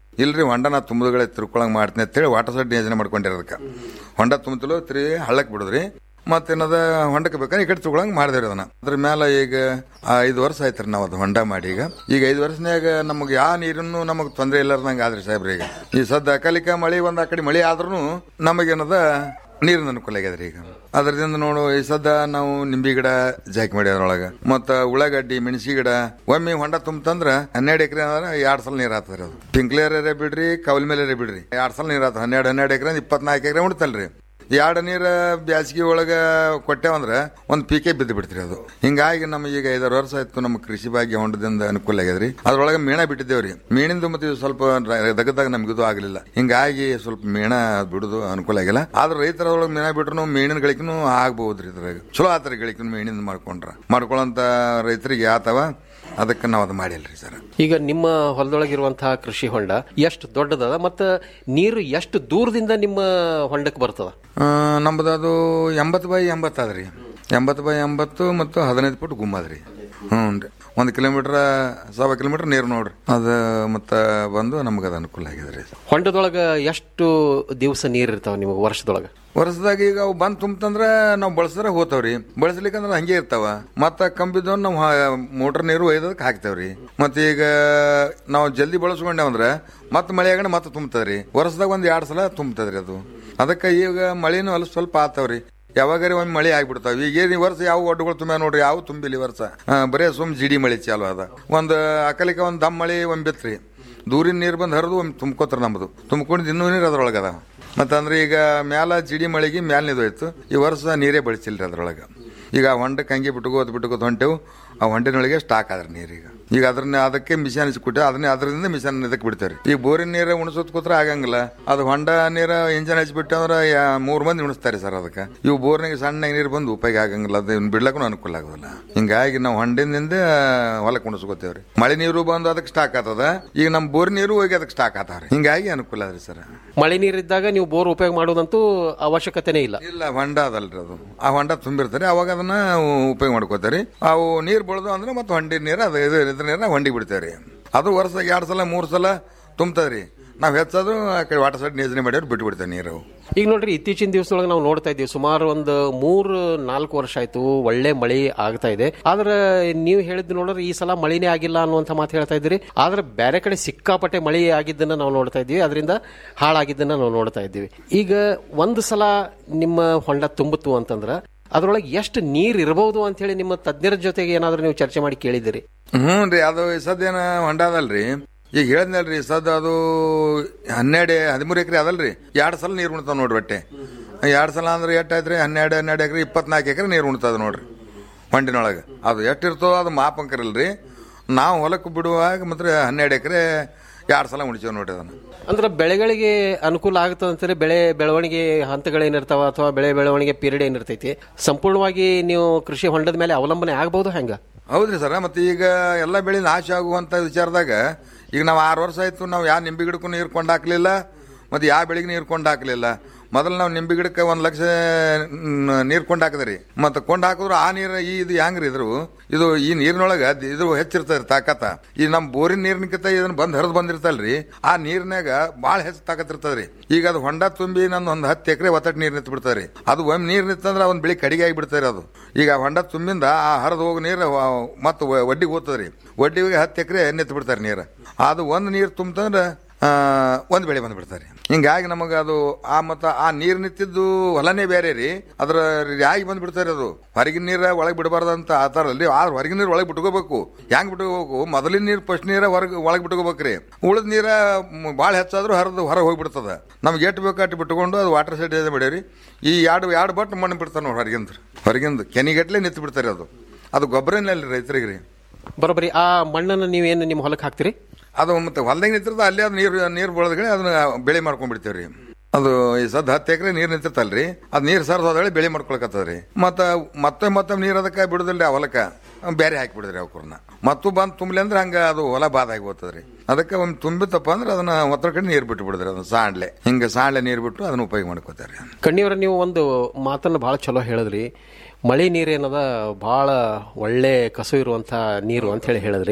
ಇಲ್ರಿ ಹೊಂಡ ನಾ ತುಂಬುದುಗಳೇ ತಿರ್ಕೊಳಂಗ್ ಮಾಡ್ತೀನಿ ಅಂತೇಳಿ ವಾಟರ್ ಸೆಡ್ ಯೋಜನೆ ಮಾಡ್ಕೊಂಡಿರೋದಕ್ಕೆ ಹೊಂಡ ತುಂಬತಲು ತಿರುಗಿ ಹಳ್ಳಕ್ ಬಿಡುದ್ರಿ ಮತ್ತೇನದ ಹೊಂಡಕ್ಕೆ ಬೇಕಾದ್ರೆ ಈ ಕಡೆ ತಗೊಳಂಗ್ ಮಾಡಿದ್ರಿ ಅದನ್ನ ಅದ್ರ ಮೇಲೆ ಈಗ ಆ ಐದು ವರ್ಷ ಆಯ್ತ್ರಿ ನಾವು ಅದು ಹೊಂಡ ಮಾಡಿ ಈಗ ಈಗ ಐದು ವರ್ಷನ್ಯಾಗ ನಮಗೆ ಯಾವ ನೀರನ್ನು ನಮಗೆ ತೊಂದರೆ ಇಲ್ಲಾರ್ದಂಗ ಆದ್ರಿ ಸಾಹೇಬ್ರಿ ಈಗ ಈ ಸದ್ದ ಅಕಾಲಿಕ ಮಳೆ ಒಂದ್ ಆ ಕಡೆ ಮಳೆ ಆದ್ರೂ ನಮಗೇನದ ನೀರಿನ ಅನುಕೂಲ ಆಗ್ಯದ್ರಿ ಈಗ ಅದರಿಂದ ನೋಡು ಈ ಸದ್ದ ನಾವು ನಿಂಬಿ ಗಿಡ ಜಾಕಿ ಮಾಡಿ ಅದ್ರೊಳಗ ಮತ್ತ ಉಳ್ಳಾಗಡ್ಡಿ ಮೆಣಸಿ ಗಿಡ ಒಮ್ಮೆ ಹೊಂಡ ತುಂಬತಂದ್ರ ಹನ್ನೆರಡು ಎಕರೆ ಅಂದ್ರೆ ಎರಡ್ ಸಲ ನೀರ್ ಆತದ್ರಿ ಅದು ಪಿಂಕ್ಲೇರೇ ಬಿಡ್ರಿ ಕೌಲ್ ಮೇಲೆ ಬಿಡ್ರಿ ಎರಡ್ ಸಲ ನೀರ್ ಆತ ಹನ್ನೆರಡು ಹನ್ನೆರಡು ಎಕರೆ ಇಪ್ಪತ್ನಾಲ್ಕು ಎಕರೆ ಉಣ್ತಲ್ರಿ ಎರಡು ನೀರ ಬ್ಯಾಸಿಗೆ ಒಳಗ ಕೊಟ್ಟೇವಂದ್ರ ಒಂದ್ ಪೀಕೆ ಬಿದ್ದು ಬಿಡ್ತ್ರಿ ಅದು ಹಿಂಗಾಗಿ ನಮಗೆ ಈಗ ಐದಾರು ವರ್ಷ ಆಯ್ತು ನಮ್ಮ ಕೃಷಿ ಭಾಗ್ಯ ಹೊಂಡದಿಂದ ಅನುಕೂಲ ಆಗ್ಯದ್ರಿ ಅದ್ರೊಳಗ ಮೀಣ ಬಿಟ್ಟಿದ್ದೇವ್ರಿ ಮೀನಿಂದ ಮತ್ತೆ ಇದು ಸ್ವಲ್ಪ ದಗದಾಗ ನಮ್ಗೆ ಇದು ಆಗಲಿಲ್ಲ ಹಿಂಗಾಗಿ ಸ್ವಲ್ಪ ಮೀಣ ಬಿಡುದು ಅನುಕೂಲ ಆಗಿಲ್ಲ ಆದ್ರೆ ರೈತರೊಳಗೆ ಮೀನ ಬಿಟ್ರು ಮೀನಿನ ಗಳಿಕೆನೂ ಆಗ್ಬಹುದ್ರಿ ಇದ್ರಾಗ ಚಲೋ ಆತರ ಗಳಿಕೆನು ಮೀನಿಂದ ಮಾಡ್ಕೊಂಡ್ರ ಮಾಡ್ಕೊಳ್ಳಂತ ರೈತರಿಗೆ ಆತವ ಅದಕ್ಕೆ ನಾವು ಅದು ಮಾಡಿಲ್ರಿ ಸರ್ ಈಗ ನಿಮ್ಮ ಹೊಲದೊಳಗಿರುವಂತಹ ಕೃಷಿ ಹೊಂಡ ಎಷ್ಟು ದೊಡ್ಡದದ ಮತ್ತು ನೀರು ಎಷ್ಟು ದೂರದಿಂದ ನಿಮ್ಮ ಹೊಂಡಕ್ಕೆ ಬರ್ತದ ಆ, ನಮ್ದು ಅದು ಎಂಬತ್ತು ಬೈ ಎಂಬತ್ತು ಅದ್ರಿ ಎಂಬತ್ತು ಬೈ ಎಂಬತ್ತು ಮತ್ತು ಹದಿನೈದು ಫುಟ್ ಗುಮ್ಮದ್ರಿ ಹ್ಞೂ ರೀ ಒಂದು ಕಿಲೋಮೀಟರ್ ಸಾವಿರ ಕಿಲೋಮೀಟರ್ ನೀರು ನೋಡ್ರಿ ಅದು ಮತ್ತೆ ಬಂದು ನಮ್ಗೆ ಅದು ಅನುಕೂಲ ಆಗಿದೆ ರೀ ಹೊಂಡದೊಳಗ ಎಷ್ಟು ದಿವಸ ನೀರು ಇರ್ತಾವ ನಿಮಗೆ ವರ್ಷದೊಳಗ ವರ್ಷದಾಗ ಈಗ ಅವು ಬಂದ್ ತುಂಬತಂದ್ರ ನಾವು ಬಳಸಿದ್ರೆ ಹೋತಾವ್ರಿ ಬಳಸ್ಲಿಕ್ಕಂದ್ರ ಹಂಗೆ ಇರ್ತಾವ ಮತ್ತ ಕಂಬಿದ್ದು ನಾವು ಮೋಟರ್ ನೀರು ಒಯ್ದದಕ್ಕೆ ಹಾಕ್ತೇವ್ರಿ ಮತ್ತೆ ಈಗ ನಾವು ಜಲ್ದಿ ಬಳಸ್ಕೊಂಡೇವಂದ್ರ ಮತ್ತೆ ಮಳೆ ಆಗಣ ಮತ್ತೆ ತುಂಬತದ್ರಿ ವರ್ಷದಾಗ ಒಂದ್ ಎರಡ್ ಸಲ ತುಂಬತದ್ರಿ ಅದು ಅದಕ್ಕೆ ಈಗ ಮಳೆನೂ ಅಲ್ಲಿ ಸ್ವಲ್ಪ ಆತವ್ರಿ ಯಾವಾಗಾರಿ ಒಮ್ಮೆ ಮಳೆ ಆಗ್ಬಿಡ್ತಾವ ಈಗ ಏನ್ ಈ ವರ್ಷ ಯಾವ ಒಡ್ಡುಗಳು ತುಂಬ ನೋಡ್ರಿ ಯಾವ ತುಂಬಿಲ್ಲ ಈ ವರ್ಷ ಆ, ಬರೇ ಸುಮ್ ಜಿಡಿ ಮಳೆ ಚಾಲು ಅದ ಒಂದ್ ಅಕಲಿಕ ಒಂದ್ ದಮ್ ಮಳೆ ಒಮ್ಮೆ ಬಿತ್ರಿ ದೂರಿನ ನೀರು ಬಂದು ಹರಿದು ಒಮ್ಮೆ ತುಂಬ್ಕೋತಾರ ನಮ್ದು ತುಂಬ್ಕೊಂಡು ಇನ್ನೂ ನೀರು ಅದ್ರೊಳಗದ ಮತ್ತಂದ್ರೆ ಈಗ ಮ್ಯಾಲ ಜಿಡಿ ಮಳೆಗೆ ಮ್ಯಾಲ ನಿದೋಯ್ತು ಈ ವರ್ಷ ನೀರೇ ಬಳಸಿಲ್ರಿ ಅದ್ರೊಳಗ ಈಗ ಆ ಹೊಂಡಕ್ಕೆ ಹಂಗೆ ಬಿಟ್ಕೋತ ಬಿಟ್ಕೋತ ಹೊಂಟೆವು ಆ ಹೊಂಟಿನೊಳಗೆ ಸ್ಟಾಕ್ ಆದ್ರಿ ನೀರೀಗ ಈಗ ಅದ್ರನ್ನ ಅದಕ್ಕೆ ಮಿಷನ್ ಹಚ್ಕೊಟ್ಟೆ ಅದನ್ನ ಅದರಿಂದ ಮಿಷನ್ ಇದಕ್ಕೆ ಬಿಡ್ತೇವ್ರಿ ಈ ಬೋರಿನ ನೀರು ಉಣಿಸೋದ್ ಕೂತ್ರ ಆಗಂಗಿಲ್ಲ ಅದು ಹೊಂಡ ನೀರ ಇಂಜನ್ ಹಚ್ಬಿಟ್ಟು ಅಂದ್ರೆ ಯಾ- ಮೂರ್ ಮಂದಿ ಉಣಿಸ್ತಾರೆ ಸರ್ ಅದಕ್ಕೆ ಇವು ಬೋರ್ನಾಗ ಸಣ್ಣ ನೀರು ಬಂದು ಉಪಯೋಗ ಆಗಂಗಿಲ್ಲ ಅದು ಇವ್ನ ಬಿಡ್ಲಕ್ಕೂ ಅನುಕೂಲ ಆಗೋದಿಲ್ಲ ಹಿಂಗಾಗಿ ನಾವು ಹೊಂಡಿನಿಂದ ಹೊಲಕ್ಕೆ ಉಣಿಸ್ಕೋತೇವ್ರಿ ಮಳೆ ನೀರು ಬಂದು ಅದಕ್ಕೆ ಸ್ಟಾಕ್ ಆತದ ಈಗ ನಮ್ ಬೋರ್ ನೀರು ಹೋಗಿ ಅದಕ್ಕೆ ಸ್ಟಾಕ್ ಆತಾವ್ರಿ ಹಿಂಗಾಗಿ ಅನುಕೂಲ ಅದ್ರಿ ಸರ್ ಮಳೆ ನೀರಿದ್ದಾಗ ನೀವು ಬೋರ್ ಉಪಯೋಗ ಮಾಡೋದಂತೂ ಅವಶ್ಯಕತೆನೇ ಇಲ್ಲ ಇಲ್ಲ ಹೊಂಡ ಅದಲ್ರಿ ಅದು ಆ ಹೊಂಡ ತುಂಬಿರ್ತಾರೆ ಅವಾಗ ಅದನ್ನ ಉಪಯೋಗ ಮಾಡ್ಕೋತಾರೆ ಅವು ನೀರ್ ಬೀಳದು ಅಂದ್ರೆ ಮತ್ತೆ ಹೊಂಡಿ ನೀರು ಅದು ಇದು ಇದ್ರ ನೀರ ಹೊಂಡಿ ಬಿಡ್ತೇವ್ರಿ ಅದು ವರ್ಷದಾಗ ಎರಡ್ ಸಲ ಮೂರ್ ಸಲ ತುಂಬ್ತದ್ರಿ ನಾವ್ ಹೆಚ್ಚೋದು ಆ ಕಡೆ ವಾಟರ್ ಸೈಡ್ ಯೋಜನೆ ಮಾಡ್ಯಾರ ಬಿಟ್ಟು ಬಿಡ್ತೇವೆ ನೀರು ಈಗ ನೋಡ್ರಿ ಇತ್ತೀಚಿನ ದಿವಸದೊಳಗೆ ನಾವು ನೋಡ್ತಾ ಇದ್ದೀವಿ ಸುಮಾರು ಒಂದು ಮೂರು ನಾಲ್ಕು ವರ್ಷ ಆಯ್ತು ಒಳ್ಳೆ ಮಳೆ ಆಗ್ತಾ ಇದೆ ಆದ್ರೆ ನೀವು ಹೇಳಿದ್ ನೋಡಿದ್ರೆ ಈ ಸಲ ಮಳೆನೇ ಆಗಿಲ್ಲ ಅನ್ನುವಂಥ ಮಾತು ಹೇಳ್ತಾ ಇದ್ದೀರಿ ಆದ್ರೆ ಬೇರೆ ಕಡೆ ಸಿಕ್ಕಾಪಟ್ಟೆ ಮಳೆ ಆಗಿದ್ದನ್ನ ನಾವು ನೋಡ್ತಾ ಇದ್ದೀವಿ ಅದರಿಂದ ಹಾಳಾಗಿದ್ದನ್ನ ನಾವು ನೋಡ್ತಾ ಇದ್ದೀವಿ ಈಗ ಒಂದು ಸಲ ನಿಮ್ಮ ಹೊಂಡ ತುಂಬಿತು ಅಂತಂದ್ರ ಅದ್ರೊಳಗೆ ಎಷ್ಟು ನೀರ್ ಇರಬಹುದು ಅಂತ ಹೇಳಿ ನಿಮ್ಮ ತಜ್ಞರ ಜೊತೆಗೆ ಏನಾದ್ರೂ ನೀವು ಚರ್ಚೆ ಮಾಡಿ ಕೇಳಿದಿರಿ ಹ್ಞೂ ರೀ ಅದು ಈ ಸದ್ಯನ ಹೊಂಡ ಅದಲ್ರಿ ಈಗ ಹೇಳಿದ್ನಲ್ರಿ ಸದ್ ಅದು ಹನ್ನೆರಡು ಹದಿಮೂರು ಎಕರೆ ಅದಲ್ರಿ ಎರಡ್ ಸಲ ನೀರು ಉಣ್ತಾವ ನೋಡ್ರಿ ಬಟ್ಟೆ ಎರಡ್ ಸಲ ಅಂದ್ರೆ ಎಷ್ಟ್ ಆಯ್ತ್ರಿ ಹನ್ನೆರಡು ಹನ್ನೆರಡು ಎಕರೆ ಇಪ್ಪತ್ನಾಲ್ಕು ಎಕರೆ ನೀರು ಉಣ್ತದ ನೋಡ್ರಿ ಹೊಂಡಿನೊಳಗೆ ಅದು ಎಷ್ಟಿರ್ತೋ ಅದು ಮಾಪಂಕರಲ್ರಿ ನಾವು ಹೊಲಕ್ಕೆ ಬಿಡುವಾಗ ಮಾತ್ರ ಹನ್ನೆರಡು ಎಕರೆ ಎರಡ್ ಸಲ ಉಣಿಸೇವ್ ನೋಡ್ರಿ ಅದನ್ನ ಅಂದ್ರೆ ಬೆಳೆಗಳಿಗೆ ಅನುಕೂಲ ಆಗುತ್ತೆ ಅಂತಾರೆ ಬೆಳೆ ಬೆಳವಣಿಗೆ ಹಂತಗಳೇನಿರ್ತಾವ ಅಥವಾ ಬೆಳೆ ಬೆಳವಣಿಗೆ ಪೀರಿಯಡ್ ಏನಿರ್ತೈತಿ ಸಂಪೂರ್ಣವಾಗಿ ನೀವು ಕೃಷಿ ಹೊಂಡದ ಮೇಲೆ ಅವಲಂಬನೆ ಆಗಬಹುದು ಹೆಂಗ ಹೌದ್ರಿ ಸರ್ ಮತ್ತೆ ಈಗ ಎಲ್ಲ ಬೆಳೆ ನಾಶ ಆಗುವಂತ ವಿಚಾರದಾಗ ಈಗ ನಾವು ಆರು ವರ್ಷ ಆಯ್ತು ನಾವು ಯಾವ ನಿಂಬೆ ಗಿಡಕ್ಕೂ ನೀರು ಕೊಂಡು ಹಾಕ್ಲಿಲ್ಲ ಮತ್ತೆ ಯಾವ ಬೆಳೆಗೆ ನೀರು ಕೊಂಡು ಹಾಕ್ಲಿಲ್ಲ ಮೊದಲು ನಾವು ನಿಂಬೆ ಗಿಡಕ್ಕೆ ಒಂದ್ ಲಕ್ಷ ನೀರು ಕೊಂಡು ಹಾಕಿದ್ರಿ ಮತ್ತೆ ಕೊಂಡು ಹಾಕಿದ್ರು ಆ ನೀರು ಈ ಇದು ಹೆಂಗ್ರಿ ಇದ್ರು ಇದು ಈ ನೀರಿನೊಳಗ ಇದು ಹೆಚ್ಚಿರ್ತದ್ರಿ ತಾಕತ್ತ ಈ ನಮ್ ಬೋರಿನ ನೀರಿನಕಿಂತ ಇದನ್ನ ಬಂದ್ ಹರಿದು ಬಂದಿರ್ತಲ್ರಿ ಆ ನೀರ್ನಾಗ ಬಾಳ ಹೆಚ್ಚು ತಾಕತ್ ಇರ್ತದ್ರಿ ಈಗ ಅದು ಹೊಂಡ ತುಂಬಿ ನಂದು ಒಂದ್ ಹತ್ತು ಎಕರೆ ಒತ್ತಟ್ಟು ನೀರು ನಿಂತು ಬಿಡ್ತಾರಿ ಅದು ಒಮ್ಮೆ ನೀರ್ ನಿಂತಂದ್ರ ಒಂದ್ ಬೆಳಿ ಕಡಿಗೆ ಆಗಿ ಬಿಡ್ತಾರಿ ಅದು ಈಗ ಆ ಹೊಂಡ ತುಂಬಿಂದ ಆ ಹರಿದು ಹೋಗೋ ನೀರು ಮತ್ತೆ ಒಡ್ಡಿಗೆ ಹೋಗ್ತದ್ರಿ ಒಡ್ಡಿಗೆ ಹತ್ತು ಎಕರೆ ನಿಂತು ಬಿಡ್ತಾರೆ ನೀರು ಅದು ಒಂದ್ ನೀರು ತುಂಬತಂದ್ರ ಆ, ಒಂದ್ ಬೆಳೆ ಬಂದ್ಬಿಡ್ತಾರೆ ಹಿಂಗಾಗಿ ನಮಗ ಅದು ಆ ಮತ್ತ ಆ ನೀರ್ ನಿಂತಿದ್ದು ಹೊಲನೇ ಬೇರೆ ರೀ ಅದ್ರ ಯಾಗಿ ಬಂದ್ಬಿಡ್ತಾರೆ ಅದು ಹೊರಗಿನ ನೀರ ಒಳಗೆ ಬಿಡಬಾರ್ದಂತ ಆ ಥರ ಅಲ್ರಿ ಆ ಹೊರಗಿನ ನೀರು ಒಳಗೆ ಬಿಟ್ಕೋಬೇಕು ಹೆಂಗ್ ಬಿಟ್ಕೋಬೇಕು ಮೊದಲಿನ ನೀರು ಫಸ್ಟ್ ನೀರ ಹೊರಗೆ ಒಳಗೆ ಬಿಟ್ಕೋಬೇಕ್ರಿ ಉಳಿದ ನೀರ ಭಾಳ ಹೆಚ್ಚಾದ್ರೂ ಹರಿದು ಹೊರಗೆ ಹೋಗ್ಬಿಡ್ತದ ನಮ್ಗೆ ಎಷ್ಟು ಬೇಕು ಅಟ್ಟು ಬಿಟ್ಕೊಂಡು ಅದು ವಾಟರ್ ಸೈಡ್ ಮಾಡ್ಯಾರಿ ಈ ಎರಡು ಎರಡು ಬಟ್ ಮಣ್ಣು ಬಿಡ್ತಾರೆ ನೋಡಿ ಹೊರಗಿಂದ ಹೊರಗಿಂದ ಕೆನಿಗಟ್ಲೆ ನಿಂತು ಬಿಡ್ತಾರೆ ಅದು ಅದು ಗೊಬ್ಬರನೇ ಅಲ್ರಿ ರೈತರಿಗೆ ರೀ ಬರೋಬ್ಬರಿ ಆ ಮಣ್ಣನ್ನು ನೀವೇನು ನಿಮ್ಮ ಹೊಲಕ್ಕೆ ಹಾಕ್ತೀರಿ ಅದು ಮತ್ತೆ ಹೊಲ್ದಾಗ ನಿಂತಿರ್ತದ ಅಲ್ಲಿ ಅದು ನೀರು ನೀರು ಬಳದ್ಗಡೆ ಅದನ್ನ ಬೆಳೆ ಮಾಡ್ಕೊಂಡ್ಬಿಡ್ತೇವ್ರಿ ಅದು ಈ ಸದ್ ಹತ್ತು ಎಕರೆ ನೀರ್ ನಿಂತಿರ್ತಲ್ರಿ ಅದ್ ನೀರ್ ಸರ್ದ್ ಹೋದ್ರೆ ಬೆಳೆ ಮಾಡ್ಕೊಳಕತ್ತದ್ರಿ ಮತ್ತ ಮತ್ತೆ ಮತ್ತೆ ನೀರ್ ಅದಕ್ಕ ಬಿಡುದಿಲ್ರಿ ಆ ಹೊಲಕ್ಕ ಬೇರೆ ಹಾಕಿ ಬಿಡಿದ್ರಿ ಅವಕರ್ನ ಮತ್ತು ಬಂದ್ ತುಂಬಲಿ ಅಂದ್ರೆ ಹಂಗ ಅದು ಹೊಲ ಬಾದ ಆಗಿ ಹೋಗ್ತದ್ರಿ ಅದಕ್ಕೆ ಒಮ್ಮೆ ತುಂಬಿತಪ್ಪ ಅಂದ್ರೆ ಅದನ್ನ ಒತ್ತರ ಕಡೆ ನೀರ್ ಬಿಟ್ಟು ಬಿಡಿದ್ರಿ ಅದನ್ನ ಸಾಣ್ಲೆ ಹಿಂಗ ಸಾಣ್ಲೆ ನೀರ್ ಬಿಟ್ಟು ಅದನ್ನ ಉಪಯೋಗ ಮಾಡ್ಕೋತಾರೆ ಕಣ್ಣಿಯವರ ನೀವು ಒಂದು ಮಾತನ್ನು ಭಾಳ ಚಲೋ ಹೇಳಿದ್ರಿ ಮಳೆ ನೀರೇನದ ಭಾಳ ಒಳ್ಳೆ ಕಸು ಇರುವಂಥ ನೀರು ಅಂತ ಹೇಳಿ ಹೇಳಿದ್ರಿ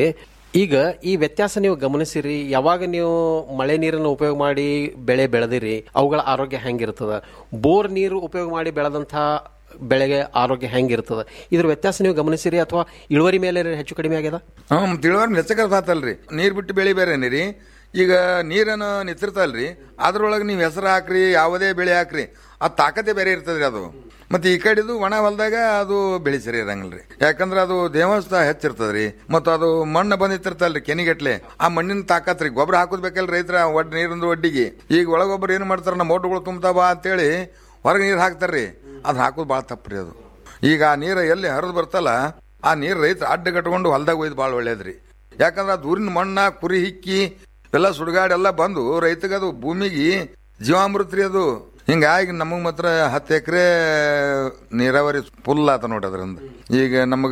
ಈಗ ಈ ವ್ಯತ್ಯಾಸ ನೀವು ಗಮನಿಸಿರಿ ಯಾವಾಗ ನೀವು ಮಳೆ ನೀರನ್ನು ಉಪಯೋಗ ಮಾಡಿ ಬೆಳೆ ಬೆಳೆದಿರಿ ಅವುಗಳ ಆರೋಗ್ಯ ಹೆಂಗಿರ್ತದ ಬೋರ್ ನೀರು ಉಪಯೋಗ ಮಾಡಿ ಬೆಳೆದಂಥ ಬೆಳೆಗೆ ಆರೋಗ್ಯ ಹೆಂಗಿರ್ತದ ಇದ್ರ ವ್ಯತ್ಯಾಸ ನೀವು ಗಮನಿಸಿರಿ ಅಥವಾ ಇಳುವರಿ ಮೇಲೆ ಹೆಚ್ಚು ಕಡಿಮೆ ಆಗ್ಯದ ಹ್ಮ್ ತಿಳುವರ್ ನೆಚ್ಚಕ ಸಾತಲ್ರಿ ನೀರ್ ಬಿಟ್ಟು ಬೆಳಿ ಬೇರೆನಿ ರೀ ಈಗ ನೀರನ್ನು ನಿಂತಿರ್ತಲ್ರಿ ಅದ್ರೊಳಗೆ ನೀವು ಹೆಸರು ಹಾಕ್ರಿ ಯಾವುದೇ ಬೆಳೆ ಹಾಕ್ರಿ ಅದು ತಾಕತೆ ಬೇರೆ ಇರ್ತದ್ರಿ ಅದು ಮತ್ತೆ ಈ ಕಡೆದು ಒಣ ಹೊಲದಾಗ ಅದು ಬೆಳಿ ಸರಿ ಇರಂಗಿಲ್ರಿ ಯಾಕಂದ್ರೆ ಅದು ದೇವಸ್ಥ ಹೆಚ್ಚಿರ್ತದ್ರಿ ಮತ್ತು ಅದು ಮಣ್ಣು ಬಂದಿತ್ತಿರ್ತಲ್ರಿ ಕೆನಿಗಟ್ಲೆ ಆ ಮಣ್ಣಿನ ತಾಕತ್ರಿ ಗೊಬ್ಬರ ಹಾಕೋದ್ ಬೇಕಲ್ರಿ ರೈತರ ಒಡ್ ನೀರಿಂದು ಒಡ್ಡಿಗೆ ಈಗ ಒಳಗೊಬ್ಬರು ಏನ್ ಮಾಡ್ತಾರ ನಮ್ಮ ಮೋಟುಗಳು ತುಂಬ್ತಾವ ಅಂತೇಳಿ ಹೊರಗೆ ನೀರು ಹಾಕ್ತಾರ್ರಿ ಅದು ಹಾಕೋದು ಭಾಳ ತಪ್ಪ್ರಿ ಅದು ಈಗ ಆ ನೀರು ಎಲ್ಲಿ ಹರಿದು ಬರ್ತಲ್ಲ ಆ ನೀರು ರೈತ ಅಡ್ಡ ಕಟ್ಕೊಂಡು ಹೊಲ್ದಾಗ ಒಯ್ದು ಭಾಳ ಒಳ್ಳೇದ್ರಿ ಯಾಕಂದ್ರೆ ಆ ದೂರಿನ ಮಣ್ಣ ಕುರಿ ಹಿಕ್ಕಿ ಎಲ್ಲ ಸುಡುಗಾಡು ಎಲ್ಲ ಬಂದು ರೈತಗೆ ಅದು ಭೂಮಿಗೆ ಜೀವಾಮೃತ ರೀ ಅದು ಹಿಂಗಾಗಿ ನಮಗ್ ಮಾತ್ರ ಹತ್ತು ಎಕರೆ ನೀರಾವರಿ ಫುಲ್ ಆತ ನೋಡಿ ಅದರಿಂದ ಈಗ ನಮಗ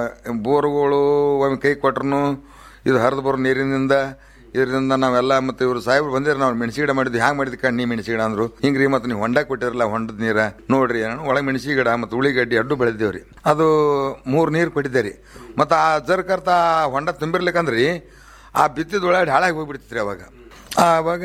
ಬೋರ್ಗಳು ಒಮ್ಮೆ ಕೈ ಕೊಟ್ರು ಇದು ಹರಿದು ಬರೋ ನೀರಿನಿಂದ ಇದರಿಂದ ನಾವೆಲ್ಲ ಮತ್ತೆ ಇವರು ಸಾಹೇಬ್ರು ಬಂದಿರ ನಾವು ಮೆಣಸಿ ಗಿಡ ಮಾಡಿದ್ವಿ ಹ್ಯಾಂಗ್ ಮಾಡಿದ್ವಿ ಕಣ್ಣಿ ಮೆಣಸಿ ಗಿಡ ಅಂದ್ರು ಹಿಂಗ್ರಿ ಮತ್ತೆ ನೀವು ಹೊಂಡ ಕೊಟ್ಟಿರಲ್ಲ ಹೊಂಡದ ನೀರ ನೋಡ್ರಿ ಒಳಗೆ ಮೆಣಸಿ ಗಿಡ ಮತ್ತೆ ಉಳಿಗಡ್ಡಿ ಅಡ್ಡು ಬೆಳೆದೇವ್ರಿ ಅದು ಮೂರು ನೀರು ಕೊಟ್ಟಿದ್ದೆ ರೀ ಮತ್ತೆ ಆ ಜರ್ಕರ್ತ ಆ ಹೊಂಡ ತುಂಬಿರ್ಲಿಕ್ಕಂದ್ರಿ ಆ ಬಿತ್ತಿದ ಉಳ್ಳಾಗಡ್ಡಿ ಹಾಳಾಗಿ ಹೋಗ್ಬಿಡ್ತಿದ್ರಿ ಅವಾಗ ಆವಾಗ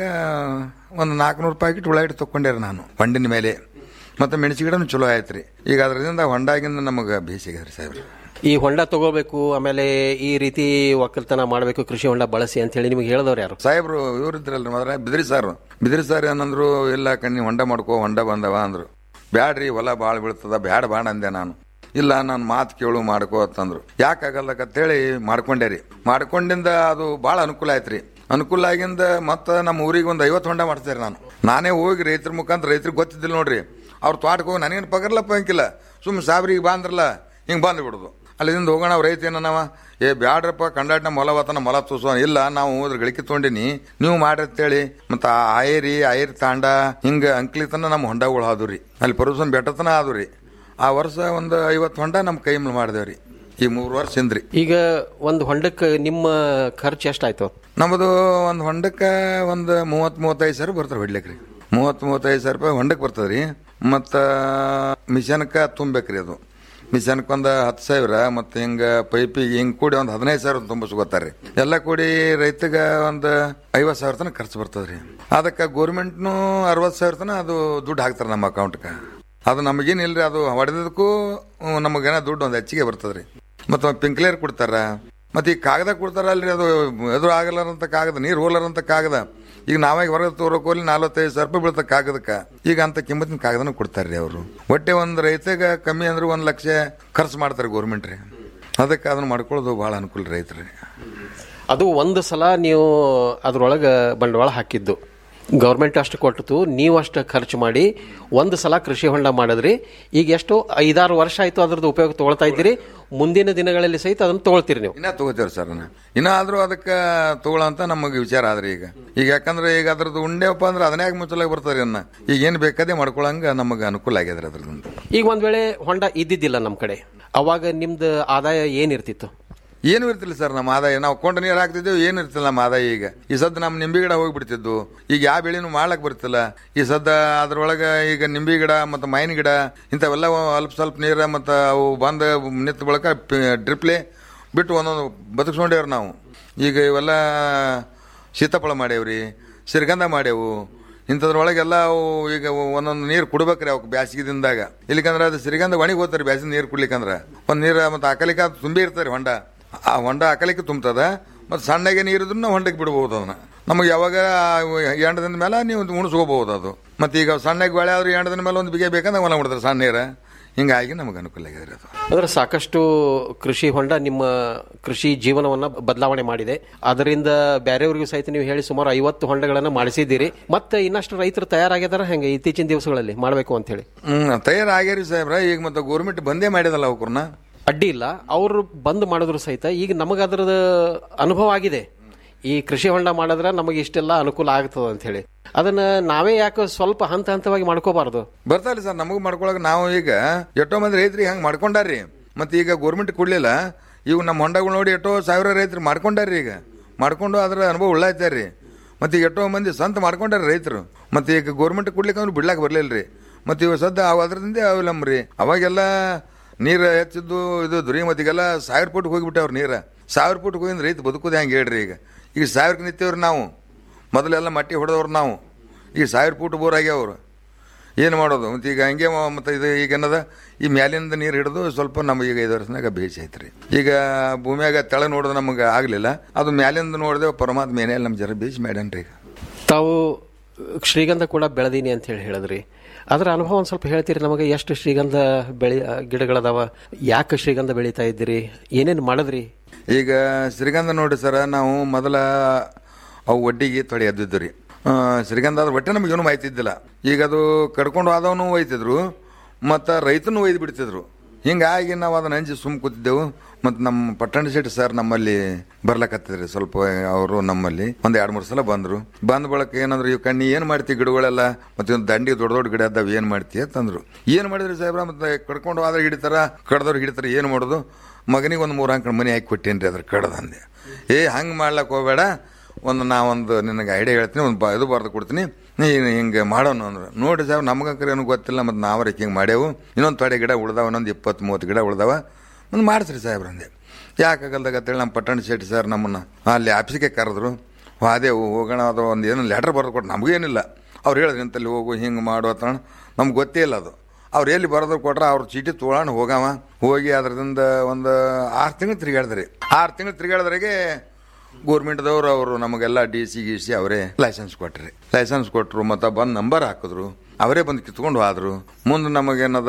ಒಂದು ನಾಲ್ಕುನೂರು ಪ್ಯಾಕೆಟ್ ಉಳ್ಳಾಗಡ್ಡಿ ತಕೊಂಡ್ಯಾರ ನಾನು ಹೊಂಡಿನ ಮೇಲೆ ಮತ್ತೆ ಮೆಣಸಿ ಗಿಡನೂ ಚಲೋ ಆಯ್ತು ರೀ ಈಗ ಅದರಿಂದ ಹೊಂಡಾಗಿಂದ ನಮಗೆ ಬೇಸಿಗೆ ಸಾಹೇಬ್ರಿ ಈ ಹೊಂಡ ತಗೋಬೇಕು ಆಮೇಲೆ ಈ ರೀತಿ ಒಕ್ಕಲ್ತನ ಮಾಡಬೇಕು ಕೃಷಿ ಹೊಂಡ ಬಳಸಿ ಅಂತ ಹೇಳಿ ನಿಮಗೆ ಹೇಳಿದವ್ರು ಯಾರು ಸಾಹೇಬ್ರು ಇವ್ರು ಇದ್ರಲ್ರಿ ಮೊದಲ ಬಿದ್ರಿ ಸಾರು ಬಿದ್ರಿ ಸಾರ್ ಏನಂದ್ರು ಇಲ್ಲ ಕಣ್ಣಿ ಹೊಂಡ ಮಾಡ್ಕೋ ಹೊಂಡ ಬಂದವ ಅಂದ್ರು ಬ್ಯಾಡ್ರಿ ಹೊಲ ಭಾಳ ಬೀಳ್ತದ ಬ್ಯಾಡ ಬಾಣ ಅಂದೆ ನಾನು ಇಲ್ಲ ನಾನು ಮಾತು ಕೇಳು ಮಾಡ್ಕೋ ಅಂತಂದ್ರು ಯಾಕಾಗಲ್ಲಕತ್ತೇಳಿ ಮಾಡ್ಕೊಂಡೆ ರೀ ಮಾಡ್ಕೊಂಡಿಂದ ಅದು ಭಾಳ ಅನುಕೂಲ ಆಯ್ತ್ರಿ ಅನುಕೂಲ ಆಗಿಂದ ಮತ್ತೆ ನಮ್ಮ ಊರಿಗೆ ಒಂದು ಐವತ್ತು ಹೊಂಡ ಮಾಡ್ತಾರೆ ನಾನು ನಾನೇ ಹೋಗಿ ರೈತರ ಮುಖಾಂತರ ರೈತರಿಗೆ ಗೊತ್ತಿದ್ದಿಲ್ಲ ನೋಡ್ರಿ ಅವ್ರ ತೋಟಕ್ಕೆ ಹೋಗಿ ನನಗೇನು ಪಗರ್ಲಪ್ಪ ಅಂಕಿಲ್ಲ ಸುಮ್ಮನೆ ಸಾಬ್ರಿಗೆ ಬಾಂದ್ರಲ್ಲ ಹಿಂಗೆ ಬಂದು ಬಿಡೋದು ಅಲ್ಲಿಂದ ಹೋಗೋಣ ಅವ್ರ ರೈತ ಏನವ ಏ ಬ್ಯಾಡ್ರಪ್ಪ ಕಂಡಾಟ ನಮ್ಮ ಹೊಲ ವತನ ಮೊಲ ತೂಸುವ ಇಲ್ಲ ನಾವು ಹೋದ್ರ ಗಳಿಕೆ ತೊಗೊಂಡಿನಿ ನೀವು ಮಾಡ್ರಿ ಅಂತೇಳಿ ಮತ್ತ ಆ ಆಯರಿ ಆಯರಿ ತಾಂಡ ಹಿಂಗ ಅಂಕ್ಲಿತನ ನಮ್ಮ ಹೊಂಡಗಳು ಆದ್ರಿ ಅಲ್ಲಿ ಪರ್ವಸನ್ ಬೆಟ್ಟತನ ಆದ್ರಿ ಆ ವರ್ಷ ಒಂದು ಐವತ್ತು ಹೊಂಡ ನಮ್ಮ ಕೈ ಮೇಲೆ ಮಾಡಿದೇವ್ರಿ ಈ ಮೂರು ವರ್ಷ ಇಂದ್ರಿ ಈಗ ಒಂದು ಹೊಂಡಕ್ಕೆ ನಿಮ್ಮ ಖರ್ಚು ಎಷ್ಟಾಯ್ತು ನಮ್ಮದು ಒಂದು ಹೊಂಡಕ್ಕೆ ಒಂದು ಮೂವತ್ತು ಮೂವತ್ತೈದು ಸಾವಿರ ಬರ್ತಾರೆ ಹೊಡ್ಲಿಕ್ರಿ ಮೂವತ್ತು ಮೂವತ್ತೈದು ಸಾವಿರ ರೂಪಾಯಿ ಹೊಂಡಕ್ಕೆ ಬರ್ತದ್ರಿ ಮತ್ತು ಮಿಷನ್ಕ ತುಂಬೇಕ್ರಿ ಅದು ಮಿಷನ್ಕ್ ಒಂದು ಹತ್ತು ಸಾವಿರ ಮತ್ತು ಹಿಂಗೆ ಪೈಪಿಗೆ ಹಿಂಗೆ ಕೂಡಿ ಒಂದು ಹದಿನೈದು ಸಾವಿರ ತುಂಬಿಸ್ಕೋತಾರೆ ಎಲ್ಲ ಕೂಡಿ ರೈತಗ ಒಂದು ಐವತ್ತು ಸಾವಿರ ತನಕ ಖರ್ಚು ಬರ್ತದ್ರಿ ಅದಕ್ಕೆ ಗೋರ್ಮೆಂಟ್ನು ಅರವತ್ತು ಸಾವಿರ ತನಕ ಅದು ದುಡ್ಡು ಹಾಕ್ತಾರೆ ನಮ್ಮ ಅಕೌಂಟ್ಗೆ ಅದು ನಮಗೇನಿಲ್ರಿ ಅದು ಹೊಡೆದಕ್ಕೂ ನಮಗೇನೋ ದುಡ್ಡು ಒಂದು ಹೆಚ್ಚಿಗೆ ಬರ್ತದ್ರಿ ಮತ್ತು ಪಿಂಕ್ಲೇರ್ ಕೊಡ್ತಾರ ಮತ್ತೆ ಈ ಕಾಗದ ಕೊಡ್ತಾರಲ್ರಿ ಅದು ಎದುರು ಆಗಲಾರಂತ ಕಾಗದ ನೀರು ಹೋಲಾರಂತ ಕಾಗದ ಈಗ ನಾವಾಗ ಹೊರಗೆ ತೋರಕ್ ಹೋಗ್ಲಿ ನಲ್ವತ್ತೈದು ಸಾವಿರ ರೂಪಾಯಿ ಬೀಳ್ತ ಕಾಗದಕ್ಕ ಈಗ ಅಂತ ಕಿಮ್ಮತ್ತಿನ ಕಾಗದನ ಕೊಡ್ತಾರ್ರಿ ಅವರು ಒಟ್ಟೆ ಒಂದು ರೈತಗ ಕಮ್ಮಿ ಅಂದ್ರೆ ಒಂದು ಲಕ್ಷ ಖರ್ಚು ಮಾಡ್ತಾರೆ ಗೌರ್ಮೆಂಟ್ ರೀ ಅದಕ್ಕೆ ಅದನ್ನ ಮಾಡ್ಕೊಳ್ಳೋದು ಭಾಳ ಅನುಕೂಲ ರೈತರಿ ಅದು ಒಂದು ಸಲ ನೀವು ಅದ್ರೊಳಗೆ ಬಂಡವಾಳ ಹಾಕಿದ್ದು ಗೌರ್ಮೆಂಟ್ ಅಷ್ಟು ಕೊಟ್ಟಿತು ನೀವು ಅಷ್ಟು ಖರ್ಚು ಮಾಡಿ ಒಂದು ಸಲ ಕೃಷಿ ಹೊಂಡ ಮಾಡಿದ್ರಿ ಈಗ ಎಷ್ಟು ಐದಾರು ವರ್ಷ ಆಯ್ತು ಅದ್ರದ್ದು ಉಪಯೋಗ ತಗೊಳ್ತಾ ಇದ್ದೀರಿ ಮುಂದಿನ ದಿನಗಳಲ್ಲಿ ಸಹಿತ ಅದನ್ನು ತಗೊಳ್ತೀರಿ ನೀವು ಇನ್ನ ತಗೋತೀವ್ರಿ ಸರ್ ಇನ್ನ ಆದ್ರೂ ಅದಕ್ಕೆ ತಗೊಳ್ಳಂತ ನಮಗೆ ವಿಚಾರ ಆದ್ರಿ ಈಗ ಈಗ ಯಾಕಂದ್ರೆ ಈಗ ಅದ್ರದ್ದು ಉಂಡೆವಪ್ಪ ಅಂದ್ರೆ ಅದನ್ನೇ ಮುಚ್ಚಲಾಗಿ ಬರ್ತದ್ರಿ ಅನ್ನ ಈಗ ಏನು ಬೇಕಾದೇ ಮಾಡ್ಕೊಳಂಗ ನಮಗೆ ಅನುಕೂಲ ಆಗ್ಯದ್ರಿ ಅದ್ರದ್ದು ಈಗ ಒಂದ್ ವೇಳೆ ಹೊಂಡ ಇದ್ದಿದ್ದಿಲ್ಲ ನಮ್ಮ ಕಡೆ ಅವಾಗ ನಿಮ್ದು ಆದಾಯ ಏನಿರ್ತಿತ್ತು ಏನು ಇರ್ತಿಲ್ಲ ಸರ್ ನಮ್ಮ ಆದಾಯ ನಾವು ಕೊಂಡ ನೀರು ಹಾಕ್ತಿದ್ದೇವೆ ಏನು ಇರ್ತಿಲ್ಲ ನಮ್ಮ ಆದಾಯ ಈಗ ಈ ಸದ್ದ ನಮ್ಮ ನಿಂಬೆ ಗಿಡ ಹೋಗ್ಬಿಡ್ತಿದ್ದು ಈಗ ಯಾವ ಬೆಳೆನೂ ಮಾಡ್ಲಕ್ ಬರ್ತಿಲ್ಲ ಈ ಸದ್ದ ಅದ್ರೊಳಗೆ ಈಗ ನಿಂಬೆ ಗಿಡ ಮತ್ತು ಮಾವಿನ ಗಿಡ ಇಂಥವೆಲ್ಲ ಅಲ್ಪ ಸ್ವಲ್ಪ ನೀರ ಮತ್ತು ಅವು ಬಂದ ನಿಂತ ಬಳಕ ಡ್ರಿಪ್ಲೆ ಬಿಟ್ಟು ಒಂದೊಂದು ಬದುಕ್ಸ್ಕೊಂಡೇವ್ರಿ ನಾವು ಈಗ ಇವೆಲ್ಲ ಸೀತಾಫಳ ಮಾಡೇವ್ರಿ ಸಿರಿಗಂಧ ಮಾಡೇವು ಇಂಥದ್ರೊಳಗೆಲ್ಲ ಅವು ಈಗ ಒಂದೊಂದು ನೀರು ಕುಡ್ಬೇಕ್ರಿ ಅವಕ್ಕೆ ಬ್ಯಾಸಿಗೆದಿಂದಾಗ ಇಲ್ಲಿಕಂದ್ರೆ ಅದು ಸಿರಿಗಂಧ ಒಣಗಿ ಹೋಗ್ತಾರೆ ಬ್ಯಾಸಿಗೆ ನೀರು ಕುಡ್ಲಿಕ್ಕಂದ್ರೆ ಒಂದು ನೀರು ಮತ್ತು ಅಕಲಿಕ ಅದು ತುಂಬಿ ಇರ್ತಾರೆ ಹೊಂಡ ಆ ಹೊಂಡ ಅಕಲಿಕ್ಕೆ ತುಂಬ್ತದ ಮತ್ತು ಸಣ್ಣಗೆ ನೀರಿದ್ರು ನಾವು ಹೊಂಡಕ್ಕೆ ಬಿಡ್ಬೋದು ಅದನ್ನ ನಮಗೆ ಯಾವಾಗ ಎಂಟದಿಂದ ಮೇಲೆ ನೀವು ಉಣಿಸ್ಕೋಬಹುದು ಅದು ಮತ್ತು ಈಗ ಸಣ್ಣಗೆ ಬೆಳೆ ಆದ್ರೆ ಎಂಟದಿಂದ ಮೇಲೆ ಒಂದು ಬಿಗೆ ಬೇಕಂದ್ರೆ ಹೊಲ ಮಾಡ್ತಾರೆ ಸಣ್ಣ ನೀರು ಹಿಂಗಾಗಿ ನಮಗೆ ಅನುಕೂಲ ಆಗಿದೆ ಅದು ಅಂದ್ರೆ ಸಾಕಷ್ಟು ಕೃಷಿ ಹೊಂಡ ನಿಮ್ಮ ಕೃಷಿ ಜೀವನವನ್ನ ಬದಲಾವಣೆ ಮಾಡಿದೆ ಅದರಿಂದ ಬೇರೆಯವರಿಗೂ ಸಹಿತ ನೀವು ಹೇಳಿ ಸುಮಾರು ಐವತ್ತು ಹೊಂಡಗಳನ್ನ ಮಾಡಿಸಿದ್ದೀರಿ ಮತ್ತೆ ಇನ್ನಷ್ಟು ರೈತರು ತಯಾರಾಗಿದಾರ ಹೆಂಗೆ ಇತ್ತೀಚಿನ ದಿವಸಗಳಲ್ಲಿ ಮಾಡಬೇಕು ಅಂತ ಹೇಳಿ ಹ್ಮ್ ತಯಾರಾಗ್ಯಾರಿ ಸಾಹೇಬ್ರ ಈಗ ಮತ್ತೆ ಗೌರ್ಮೆಂಟ್ ಬಂದೇ ಮಾಡಿದಲ್ಲ ಅವ್ರನ್ನ ಅಡ್ಡಿ ಇಲ್ಲ ಅವರು ಬಂದ್ ಮಾಡಿದ್ರು ಸಹಿತ ಈಗ ನಮಗೆ ಅದರದ ಅನುಭವ ಆಗಿದೆ ಈ ಕೃಷಿ ಹೊಂಡ ಮಾಡಿದ್ರೆ ನಮಗೆ ಇಷ್ಟೆಲ್ಲ ಅನುಕೂಲ ಆಗ್ತದ ಅಂತ ಹೇಳಿ ಅದನ್ನ ನಾವೇ ಯಾಕೆ ಸ್ವಲ್ಪ ಹಂತ ಹಂತವಾಗಿ ಮಾಡ್ಕೋಬಾರ್ದು ಬರ್ತಾರಿ ಸರ್ ನಮಗೂ ಮಾಡ್ಕೊಳಕ್ ನಾವು ಈಗ ಎಷ್ಟೋ ಮಂದಿ ರೈತರಿಗೆ ಹಂಗೆ ಮಾಡ್ಕೊಂಡಾರ್ರಿ ಮತ್ತೆ ಈಗ ಗೋರ್ಮೆಂಟ್ ಕೊಡ್ಲಿಲ್ಲ ಇವು ನಮ್ಮ ಹೊಂಡಗಳು ನೋಡಿ ಎಷ್ಟೋ ಸಾವಿರ ರೈತರು ಮಾಡ್ಕೊಂಡಾರ್ರಿ ಈಗ ಮಾಡ್ಕೊಂಡು ಅದ್ರ ಅನುಭವ ಉಳ್ಳಾಯ್ತಾರ್ರಿ ಮತ್ತೆ ಈಗ ಎಷ್ಟೋ ಮಂದಿ ಸ್ವಂತ ಮಾಡ್ಕೊಂಡಾರ ರೈತರು ಮತ್ತೆ ಈಗ ಗೋರ್ಮೆಂಟ್ ಕೊಡ್ಲಿಕ್ಕೆ ಅಂದ್ರೆ ಬಿಡ್ಲಾಕ್ ಬರ್ಲಿಲ್ಲ ರೀ ಮತ್ತೆ ಇವ ಸದ್ದ ಅವ್ ಅದ್ರದಿಂದ ಅವಲಂಬ್ರಿ ಅವಾಗೆಲ್ಲ ನೀರು ಹೆಚ್ಚಿದ್ದು ಇದು ದುರಿಮತಿಗೆಲ್ಲ ಸಾವಿರ ಫುಟ್ ಹೋಗಿಬಿಟ್ಟವ್ರು ನೀರು ಸಾವಿರ ಫುಟ್ ಹೋಗಿಂದ ರೈತ ಬದುಕೋದು ಹೆಂಗೆ ಹೇಳ್ರಿ ಈಗ ಈಗ ಸಾವಿರಕ್ಕೆ ನಿಂತೇವ್ರಿ ನಾವು ಮೊದಲೆಲ್ಲ ಮಟ್ಟಿ ಹೊಡೆದವ್ರು ನಾವು ಈಗ ಸಾವಿರ ಫುಟ್ ಬೋರ್ ಆಗ್ಯಾವ್ರು ಏನು ಮಾಡೋದು ಮತ್ತು ಈಗ ಹಂಗೆ ಮತ್ತು ಇದು ಈಗ ಏನದ ಈ ಮ್ಯಾಲಿಂದ ನೀರು ಹಿಡಿದು ಸ್ವಲ್ಪ ನಮಗೆ ಈಗ ಐದು ವರ್ಷನಾಗ ಬೇಸಿ ಐತ್ರಿ ಈಗ ಭೂಮಿಯಾಗ ತೆಳ ನೋಡೋದು ನಮಗೆ ಆಗಲಿಲ್ಲ ಅದು ಮ್ಯಾಲಿಂದ ನೋಡಿದೆ ಪರಮಾತ್ಮ ಏನೇ ನಮ್ಮ ಜರ ಬೇಸಿ ಮಾಡ್ಯಾನ್ರಿ ಈಗ ತಾವು ಶ್ರೀಗಂಧ ಕೂಡ ಬೆಳೆದೀನಿ ಅಂತ ಹೇಳಿ ಹೇಳಿದ್ರಿ ಅದರ ಅನುಭವ ಒಂದು ಸ್ವಲ್ಪ ಹೇಳ್ತೀರಿ ನಮಗೆ ಎಷ್ಟು ಶ್ರೀಗಂಧ ಬೆಳೆ ಗಿಡಗಳದಾವ ಯಾಕೆ ಶ್ರೀಗಂಧ ಬೆಳೀತಾ ಇದ್ದೀರಿ ಏನೇನು ಮಾಡಿದ್ರಿ ಈಗ ಶ್ರೀಗಂಧ ನೋಡಿ ಸರ ನಾವು ಮೊದಲ ಅವು ಒಡ್ಡಿಗೆ ತೊಡೆ ಎದ್ದಿದ್ದು ರೀ ಶ್ರೀಗಂಧ ಅದ್ರ ಒಟ್ಟೆ ನಮಗೇನು ಮಾಹಿತಿ ಇದ್ದಿಲ್ಲ ಈಗ ಅದು ಕಡ್ಕೊಂಡು ಆದವನು ಒಯ್ತಿದ್ರು ಮತ್ತು ರೈತನು ಒಯ್ದು ಬಿಡ್ತಿದ್ರು ಹಿಂಗಾಗಿ ನಾವು ಅದನ್ನ ಹಂಚಿ ಸುಮ್ ಕೂತಿದ್ದೆವು ಮತ್ತು ನಮ್ಮ ಪಟ್ಟಣ ಶೆಟ್ಟಿ ಸರ್ ನಮ್ಮಲ್ಲಿ ಬರ್ಲಕತ್ತಿದ್ರಿ ಸ್ವಲ್ಪ ಅವರು ನಮ್ಮಲ್ಲಿ ಒಂದು ಎರಡು ಮೂರು ಸಲ ಬಂದರು ಬಂದ ಬಳಕ ಏನಂದ್ರೆ ಇವು ಕಣ್ಣಿ ಏನು ಮಾಡ್ತಿ ಗಿಡಗಳೆಲ್ಲ ಮತ್ತೆ ಒಂದು ದಂಡಿ ದೊಡ್ಡ ದೊಡ್ಡ ಗಿಡ ಅದಾವ ಏನು ಮಾಡ್ತಿ ಅಂತಂದ್ರು ಏನು ಮಾಡಿದ್ರಿ ಸಾಹೇಬ್ರ ಮತ್ತೆ ಕಡ್ಕೊಂಡು ಆದ್ರೆ ಹಿಡಿತಾರ ಕಡ್ದವ್ರು ಹಿಡಿತಾರ ಏನು ಮಾಡೋದು ಮಗನಿಗೆ ಒಂದು ಮೂರು ಅಂಕಣ ಮನೆ ಹಾಕಿ ಕೊಟ್ಟೇನ್ರಿ ಅದ್ರ ಕಡ್ದಂದೆ ಏ ಹಂಗೆ ಮಾಡ್ಲಕ್ಕೆ ಹೋಗಬೇಡ ಒಂದು ನಾವೊಂದು ನಿನಗೆ ಐಡಿಯಾ ಹೇಳ್ತೀನಿ ಒಂದು ಬ ಇದು ಬರ್ದು ಕೊಡ್ತೀನಿ ನೀನು ಹಿಂಗೆ ಮಾಡೋಣ ಅಂದ್ರೆ ನೋಡಿ ಸಾರ್ ನಮಗಂಕರ ಏನು ಗೊತ್ತಿಲ್ಲ ಮತ್ತು ನಾವರ ಹಿಂಗೆ ಮಾಡ್ಯಾವು ಇನ್ನೊಂದು ತೊಡೆ ಗಿಡ ಉಳ್ದಾವ ಇನ್ನೊಂದು ಇಪ್ಪತ್ತು ಮೂವತ್ತು ಗಿಡ ಉಳ್ದಾವ ಒಂದು ಮಾಡಿಸ್ರಿ ಸಾಹೇಬ್ರಂದೆ ಯಾಕಾಗಲ್ದಾಗ ಅಂತೇಳಿ ನಮ್ಮ ಪಟ್ಟಣ ಶೆಟ್ಟಿ ಸರ್ ನಮ್ಮನ್ನು ಅಲ್ಲಿ ಆಫೀಸಿಗೆ ಕರೆದ್ರು ಅದೇ ಹೋಗೋಣ ಅದು ಒಂದು ಏನೋ ಲೆಟರ್ ಬರೆದು ಕೊಟ್ಟು ನಮಗೇನಿಲ್ಲ ಅವ್ರು ಹೇಳಿದ್ರು ಇಂತಲ್ಲಿ ಹೋಗು ಹಿಂಗೆ ಮಾಡು ಅಂತ ನಮ್ಗೆ ಗೊತ್ತೇ ಇಲ್ಲ ಅದು ಅವ್ರು ಎಲ್ಲಿ ಬರೋದು ಕೊಟ್ರೆ ಅವ್ರ ಚೀಟಿ ತೊಗೊಳಣ ಹೋಗವ ಹೋಗಿ ಅದರಿಂದ ಒಂದು ಆರು ತಿಂಗಳು ತಿರುಗಾಡಿದ್ರಿ ಆರು ತಿಂಗಳು ತಿರುಗಾಡಿದ್ರಾಗೆ ಗೋರ್ಮೆಂಟ್ದವ್ರು ಅವರು ನಮಗೆಲ್ಲ ಡಿ ಸಿ ಗಿ ಸಿ ಅವರೇ ಲೈಸೆನ್ಸ್ ಕೊಟ್ರಿ ಲೈಸೆನ್ಸ್ ಕೊಟ್ಟರು ಮತ್ತು ಬಂದು ನಂಬರ್ ಹಾಕಿದ್ರು ಅವರೇ ಬಂದು ಕಿತ್ಕೊಂಡು ಹೋದ್ರು ಮುಂದೆ ನಮಗೇನದ